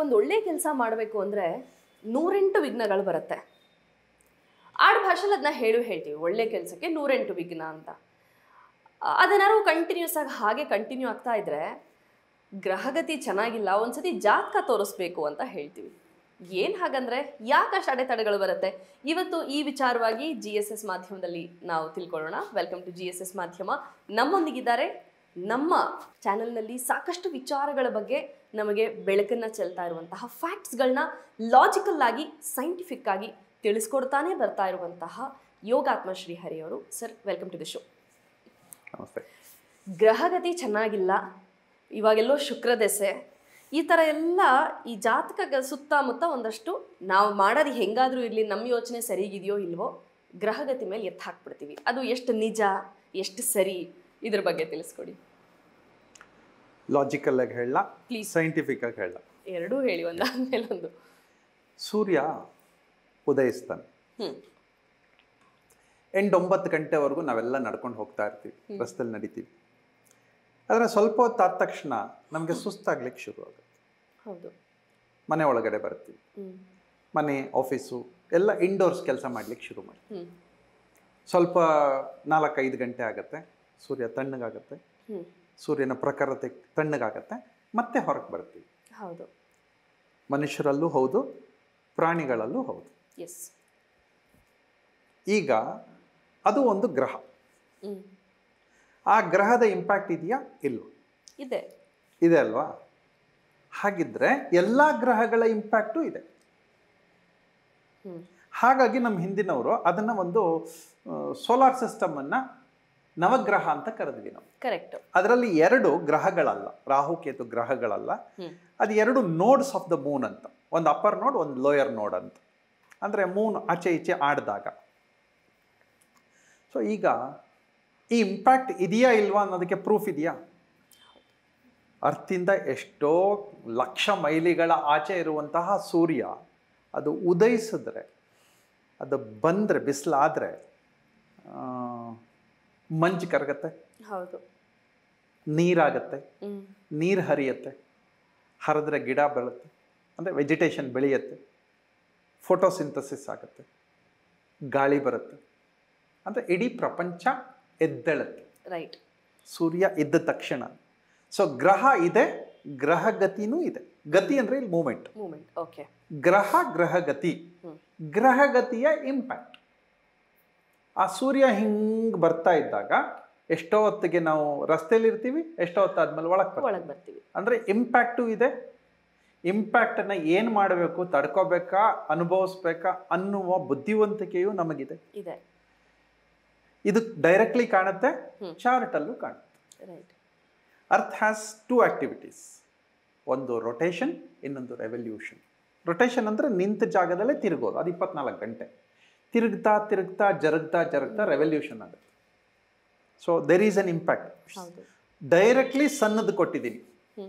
ಒಂದು ಒಳ್ಳೆ ಕೆಲಸ ಮಾಡಬೇಕು ಅಂದರೆ ನೂರೆಂಟು ವಿಘ್ನಗಳು ಬರುತ್ತೆ ಆಡು ಭಾಷೆಲಿ ಅದನ್ನ ಹೇಳು ಹೇಳ್ತೀವಿ ಒಳ್ಳೆ ಕೆಲಸಕ್ಕೆ ನೂರೆಂಟು ವಿಘ್ನ ಅಂತ ಅದನ್ನಾರು ಕಂಟಿನ್ಯೂಸ್ ಆಗಿ ಹಾಗೆ ಕಂಟಿನ್ಯೂ ಆಗ್ತಾ ಇದ್ರೆ ಗ್ರಹಗತಿ ಚೆನ್ನಾಗಿಲ್ಲ ಒಂದ್ಸತಿ ಜಾತಕ ತೋರಿಸ್ಬೇಕು ಅಂತ ಹೇಳ್ತೀವಿ ಏನು ಹಾಗಂದ್ರೆ ಯಾಕಷ್ಟು ಅಡೆತಡೆಗಳು ಬರುತ್ತೆ ಇವತ್ತು ಈ ವಿಚಾರವಾಗಿ ಜಿ ಎಸ್ ಎಸ್ ಮಾಧ್ಯಮದಲ್ಲಿ ನಾವು ತಿಳ್ಕೊಳ್ಳೋಣ welcome to G S S Madhyama ನಮ್ಮೊಂದಿಗಿದ್ದಾರೆ ನಮ್ಮ ಚಾನೆಲ್ನಲ್ಲಿ ಸಾಕಷ್ಟು ವಿಚಾರಗಳ ಬಗ್ಗೆ ನಮಗೆ ಬೆಳಕನ್ನು ಚೆಲ್ತಾ ಇರುವಂತಹ ಫ್ಯಾಕ್ಟ್ಸ್ಗಳನ್ನ ಲಾಜಿಕಲ್ ಆಗಿ ಸೈಂಟಿಫಿಕ್ ಆಗಿ ತಿಳಿಸ್ಕೊಡ್ತಾನೆ ಬರ್ತಾ ಇರುವಂತಹ ಯೋಗಾತ್ಮ ಶ್ರೀಹರಿ ಅವರು sir welcome to the show ನಮಸ್ತೆ ಗ್ರಹಗತಿ ಚೆನ್ನಾಗಿಲ್ಲ ಇವಾಗೆಲ್ಲೋ ಶುಕ್ರ ದೆಸೆ ಈ ಥರ ಎಲ್ಲ ಈ ಜಾತಕ ಸುತ್ತಮುತ್ತ ಒಂದಷ್ಟು ನಾವು ಮಾಡೋದು ಹೆಂಗಾದರೂ ಇರಲಿ ನಮ್ಮ ಯೋಚನೆ ಸರಿಗಿದೆಯೋ ಇಲ್ವೋ ಗ್ರಹಗತಿ ಮೇಲೆ ಎತ್ತು ಹಾಕ್ಬಿಡ್ತೀವಿ ಅದು ಎಷ್ಟು ನಿಜ ಎಷ್ಟು ಸರಿ ಇದ್ರ ಬಗ್ಗೆ ತಿಳಿಸ್ಕೊಡಿ ಲಾಜಿಕಲ್ ಆಗಿ ಹೇಳ Please. ಸೈಂಟಿಫಿಕ್ ಆಗಿ ಹೇಳ ಎರಡೂ ಹೇಳಿ ಒಂದಾದ್ಮೇಲೆ ಒಂದು ಸೂರ್ಯ ಉದಯಿಸ್ತಾನೆ ಹ್ಞೂ ಎಂಟು ಒಂಬತ್ತು ಗಂಟೆವರೆಗೂ ನಾವೆಲ್ಲ ನಡ್ಕೊಂಡು ಹೋಗ್ತಾ ಇರ್ತೀವಿ ರಸ್ತೆಯಲ್ಲಿ ನಡಿತೀವಿ ಆದರೆ ಸ್ವಲ್ಪ ಹೊತ್ತಾದ ತಕ್ಷಣ ನಮಗೆ ಸುಸ್ತಾಗ್ಲಿಕ್ಕೆ ಶುರು ಆಗುತ್ತೆ ಹೌದು ಮನೆ ಒಳಗಡೆ ಬರ್ತೀವಿ ಹ್ಞೂ ಮನೆ ಆಫೀಸು ಎಲ್ಲ ಇಂಡೋರ್ಸ್ ಕೆಲಸ ಮಾಡ್ಲಿಕ್ಕೆ ಶುರು ಮಾಡಿ ಹ್ಞೂ ಸ್ವಲ್ಪ ನಾಲ್ಕೈದು ಗಂಟೆ ಆಗುತ್ತೆ ಸೂರ್ಯ ತಣ್ಣಗಾಗತ್ತೆ ಹ್ಞೂ ಸೂರ್ಯನ ಪ್ರಖರತೆ ತಣ್ಣಗಾಗತ್ತೆ ಮತ್ತೆ ಹೊರಗೆ ಬರ್ತೀವಿ ಹೌದು ಮನುಷ್ಯರಲ್ಲೂ ಹೌದು ಪ್ರಾಣಿಗಳಲ್ಲೂ ಹೌದು ಎಸ್ ಈಗ ಅದು ಒಂದು ಗ್ರಹ ಹ್ಞೂ ಆ ಗ್ರಹದ ಇಂಪ್ಯಾಕ್ಟ್ ಇದೆಯಾ ಇಲ್ಲ ಇದೆ ಇದೆ ಅಲ್ವಾ ಹಾಗಿದ್ರೆ ಎಲ್ಲ ಗ್ರಹಗಳ ಇಂಪ್ಯಾಕ್ಟು ಇದೆ ಹ್ಞೂ ಹಾಗಾಗಿ ನಮ್ಮ ಹಿಂದಿನವರು ಅದನ್ನು ಒಂದು ಸೋಲಾರ್ ಸಿಸ್ಟಮನ್ನು ನವಗ್ರಹ ಅಂತ ಕರೆದ್ವಿ ನಾವು ಕರೆಕ್ಟ್ ಅದರಲ್ಲಿ ಎರಡು ಗ್ರಹಗಳಲ್ಲ ರಾಹುಕೇತು ಗ್ರಹಗಳಲ್ಲ ಹ್ಞೂ ಅದು ಎರಡು ನೋಡ್ಸ್ ಆಫ್ ದ ಮೂನ್ ಅಂತ ಒಂದು ಅಪ್ಪರ್ ನೋಡ್ ಒಂದು ಲೋಯರ್ ನೋಡ್ ಅಂತ ಅಂದರೆ ಮೂನ್ ಆಚೆ ಈಚೆ ಆಡಿದಾಗ ಸೊ ಈಗ ಈ ಇಂಪ್ಯಾಕ್ಟ್ ಇದೆಯಾ ಇಲ್ವಾ ಅನ್ನೋದಕ್ಕೆ ಪ್ರೂಫ್ ಇದೆಯಾ ಅರ್ಥಿಂದ ಎಷ್ಟೋ ಲಕ್ಷ ಮೈಲಿಗಳ ಆಚೆ ಇರುವಂತಹ ಸೂರ್ಯ ಅದು ಉದಯಿಸಿದ್ರೆ ಅದು ಬಂದರೆ ಬಿಸಿಲಾದರೆ ಮಂಜು ಕರಗತ್ತೆ ಹೌದು ನೀರಾಗತ್ತೆ ಹ್ಞೂ ನೀರು ಹರಿಯುತ್ತೆ ಹರಿದ್ರೆ ಗಿಡ ಬೆಳುತ್ತೆ ಅಂದರೆ ವೆಜಿಟೇಷನ್ ಬೆಳೆಯುತ್ತೆ ಫೋಟೋಸಿಂಥಸಿಸ್ ಆಗುತ್ತೆ ಗಾಳಿ ಬರುತ್ತೆ ಅಂದರೆ ಇಡೀ ಪ್ರಪಂಚ ಎದ್ದೇಳುತ್ತೆ ರೈಟ್ ಸೂರ್ಯ ಇದ್ದ ತಕ್ಷಣ ಸೊ ಗ್ರಹ ಇದೆ ಗ್ರಹ ಗತಿನೂ ಇದೆ ಗತಿ ಅಂದರೆ ಇಲ್ಲಿ ಮೂಮೆಂಟ್ ಮೂಮೆಂಟ್ ಓಕೆ ಗ್ರಹ ಗ್ರಹಗತಿ ಹ್ಮ್. ಗ್ರಹಗತಿಯ ಇಂಪ್ಯಾಕ್ಟ್ ಆ ಸೂರ್ಯ ಹಿಂಗೆ ಬರ್ತಾ ಇದ್ದಾಗ ಎಷ್ಟೋ ಹೊತ್ತಿಗೆ ನಾವು ರಸ್ತೆಯಲ್ಲಿ ಇರ್ತೀವಿ ಎಷ್ಟೋ ಹೊತ್ತಾದ್ಮೇಲೆ ಒಳಗೆ ಬರ್ತೀವಿ ಒಳಗೆ ಬರ್ತೀವಿ ಅಂದರೆ ಇಂಪ್ಯಾಕ್ಟು ಇದೆ ಇಂಪ್ಯಾಕ್ಟನ್ನು ಏನು ಮಾಡಬೇಕು ತಡ್ಕೋಬೇಕಾ ಅನುಭವಿಸ್ಬೇಕಾ ಅನ್ನುವ ಬುದ್ಧಿವಂತಿಕೆಯೂ ನಮಗಿದೆ ಇದೆ ಇದು ಡೈರೆಕ್ಟ್ಲಿ ಕಾಣುತ್ತೆ ಹ್ಮ್. ಚಾರ್ಟಲ್ಲೂ ಕಾಣುತ್ತೆ right Earth has two activities ಒಂದು ರೊಟೇಷನ್ ಇನ್ನೊಂದು ರೆವಲ್ಯೂಷನ್ ರೊಟೇಷನ್ ಅಂದರೆ ನಿಂತ ಜಾಗದಲ್ಲೇ ತಿರುಗೋದು ಅದು ಇಪ್ಪತ್ನಾಲ್ಕು ಗಂಟೆ ತಿರುಗ್ತಾ ತಿರುಗ್ತಾ ಜರುಗ್ತಾ ಜರುಗ್ತಾ ರೆವಲ್ಯೂಷನ್ ಆಗುತ್ತೆ so there is an impact ಹೌದು ಡೈರೆಕ್ಟ್ಲಿ ಸಣ್ಣದು ಕೊಟ್ಟಿದ್ದೀನಿ ಹ್ಞೂ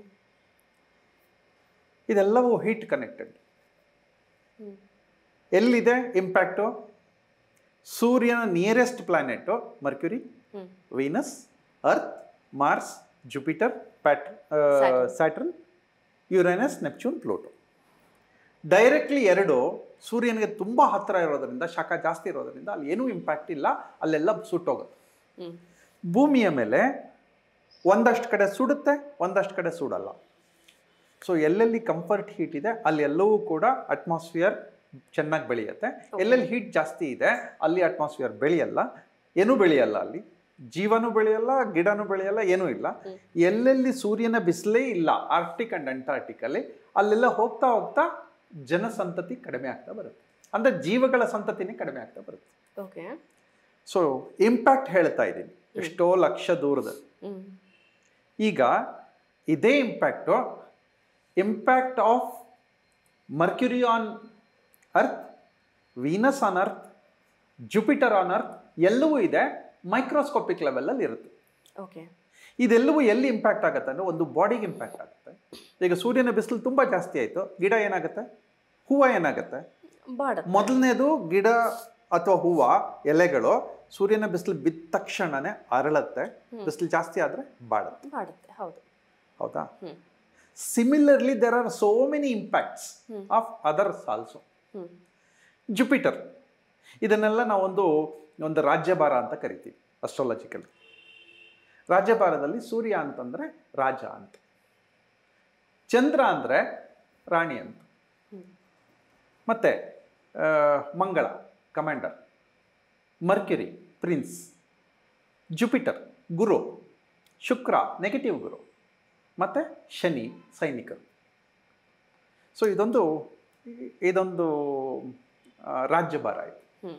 ಇದೆಲ್ಲವೂ ಹೀಟ್ ಕನೆಕ್ಟೆಡ್ ಹ್ಞೂ ಎಲ್ಲಿದೆ ಇಂಪ್ಯಾಕ್ಟು ಸೂರ್ಯನ ನಿಯರೆಸ್ಟ್ ಪ್ಲಾನೆಟು ಮರ್ಕ್ಯುರಿ ಹ್ಞೂ ವೀನಸ್ ಅರ್ತ್ ಮಾರ್ಸ್ ಜುಪಿಟರ್ ಪ್ಯಾಟ್ Saturn. Saturn Uranus Neptune Pluto directly ಎರಡು ಸೂರ್ಯನಿಗೆ ತುಂಬ ಹತ್ತಿರ ಇರೋದರಿಂದ ಶಾಖ ಜಾಸ್ತಿ ಇರೋದರಿಂದ ಅಲ್ಲಿ ಏನೂ ಇಂಪ್ಯಾಕ್ಟ್ ಇಲ್ಲ ಅಲ್ಲೆಲ್ಲ ಸುಟ್ಟೋಗುತ್ತೆ ಹ್ಞೂ ಭೂಮಿಯ ಮೇಲೆ ಒಂದಷ್ಟು ಕಡೆ ಸುಡುತ್ತೆ ಒಂದಷ್ಟು ಕಡೆ ಸುಡಲ್ಲ ಸೊ ಎಲ್ಲೆಲ್ಲಿ ಕಂಫರ್ಟ್ ಹೀಟ್ ಇದೆ ಅಲ್ಲಿ ಎಲ್ಲವೂ ಕೂಡ ಅಟ್ಮಾಸ್ಫಿಯರ್ ಚೆನ್ನಾಗಿ ಬೆಳೆಯುತ್ತೆ ಎಲ್ಲೆಲ್ಲಿ ಹೀಟ್ ಜಾಸ್ತಿ ಇದೆ ಅಲ್ಲಿ ಅಟ್ಮಾಸ್ಫಿಯರ್ ಬೆಳೆಯಲ್ಲ ಏನೂ ಬೆಳೆಯಲ್ಲ ಅಲ್ಲಿ ಜೀವನೂ ಬೆಳೆಯಲ್ಲ ಗಿಡನೂ ಬೆಳೆಯಲ್ಲ ಏನೂ ಇಲ್ಲ ಹ್ಮ್. ಎಲ್ಲೆಲ್ಲಿ ಸೂರ್ಯನ ಬಿಸಿಲೇ ಇಲ್ಲ ಆರ್ಕ್ಟಿಕ್ ಅಂಡ್ ಅಂಟಾರ್ಟಿಕಲ್ಲಿ ಅಲ್ಲೆಲ್ಲ ಹೋಗ್ತಾ ಹೋಗ್ತಾ ಜನಸಂತತಿ ಕಡಿಮೆ ಆಗ್ತಾ ಬರುತ್ತೆ ಅಂದರೆ ಜೀವಗಳ ಸಂತತಿನೇ ಕಡಿಮೆ ಆಗ್ತಾ ಬರುತ್ತೆ ಓಕೆ ಸೊ ಇಂಪ್ಯಾಕ್ಟ್ ಹೇಳ್ತಾ ಇದ್ದೀನಿ ಎಷ್ಟೋ ಲಕ್ಷ ದೂರದ ಹ್ಞೂ ಈಗ ಇದೇ impact impact of Mercury on Earth Venus on Earth Jupiter on Earth ಎಲ್ಲವೂ ಇದೆ ಮೈಕ್ರೋಸ್ಕೋಪಿಕ್ ಲೆವೆಲಲ್ಲಿ ಇರುತ್ತೆ ಓಕೆ ಇದೆಲ್ಲವೂ ಎಲ್ಲಿ ಇಂಪ್ಯಾಕ್ಟ್ ಆಗುತ್ತೆ ಅಂದರೆ ಒಂದು ಬಾಡಿಗೆ ಇಂಪ್ಯಾಕ್ಟ್ ಆಗುತ್ತೆ ಈಗ ಸೂರ್ಯನ ಬಿಸಿಲು ತುಂಬ ಜಾಸ್ತಿ ಆಯಿತು ಗಿಡ ಏನಾಗುತ್ತೆ ಹೂವು ಏನಾಗುತ್ತೆ ಬಾಡ ಮೊದಲನೇದು ಗಿಡ ಅಥವಾ ಹೂವು ಎಲೆಗಳು ಸೂರ್ಯನ ಬಿಸಿಲು ಬಿದ್ದ ತಕ್ಷಣನೇ ಅರಳುತ್ತೆ ಬಿಸಿಲು ಜಾಸ್ತಿ ಆದರೆ ಬಾಡುತ್ತೆ ಬಾಡುತ್ತೆ ಹೌದು ಹೌದಾ ಹ್ಞೂ similarly there are so many impacts of others also hmm Jupiter ಇದನ್ನೆಲ್ಲ ನಾವೊಂದು ಒಂದು ರಾಜ್ಯಭಾರ ಅಂತ ಕರಿತೀವಿ ಅಸ್ಟ್ರಾಲಜಿಕಲ್ ರಾಜ್ಯಭಾರದಲ್ಲಿ ಸೂರ್ಯ ಅಂತಂದರೆ ರಾಜ ಅಂತ ಚಂದ್ರ ಅಂದರೆ ರಾಣಿ ಅಂತ ಹ್ಮ್. ಮತ್ತು Mangala commander Mercury prince Jupiter Guru Shukra negative Guru ಮತ್ತು ಶನಿ ಸೈನಿಕರು ಸೊ ಇದೊಂದು ಇದೊಂದು ಆ, ರಾಜ್ಯಭಾರ ಇದು ಹ್ಮ್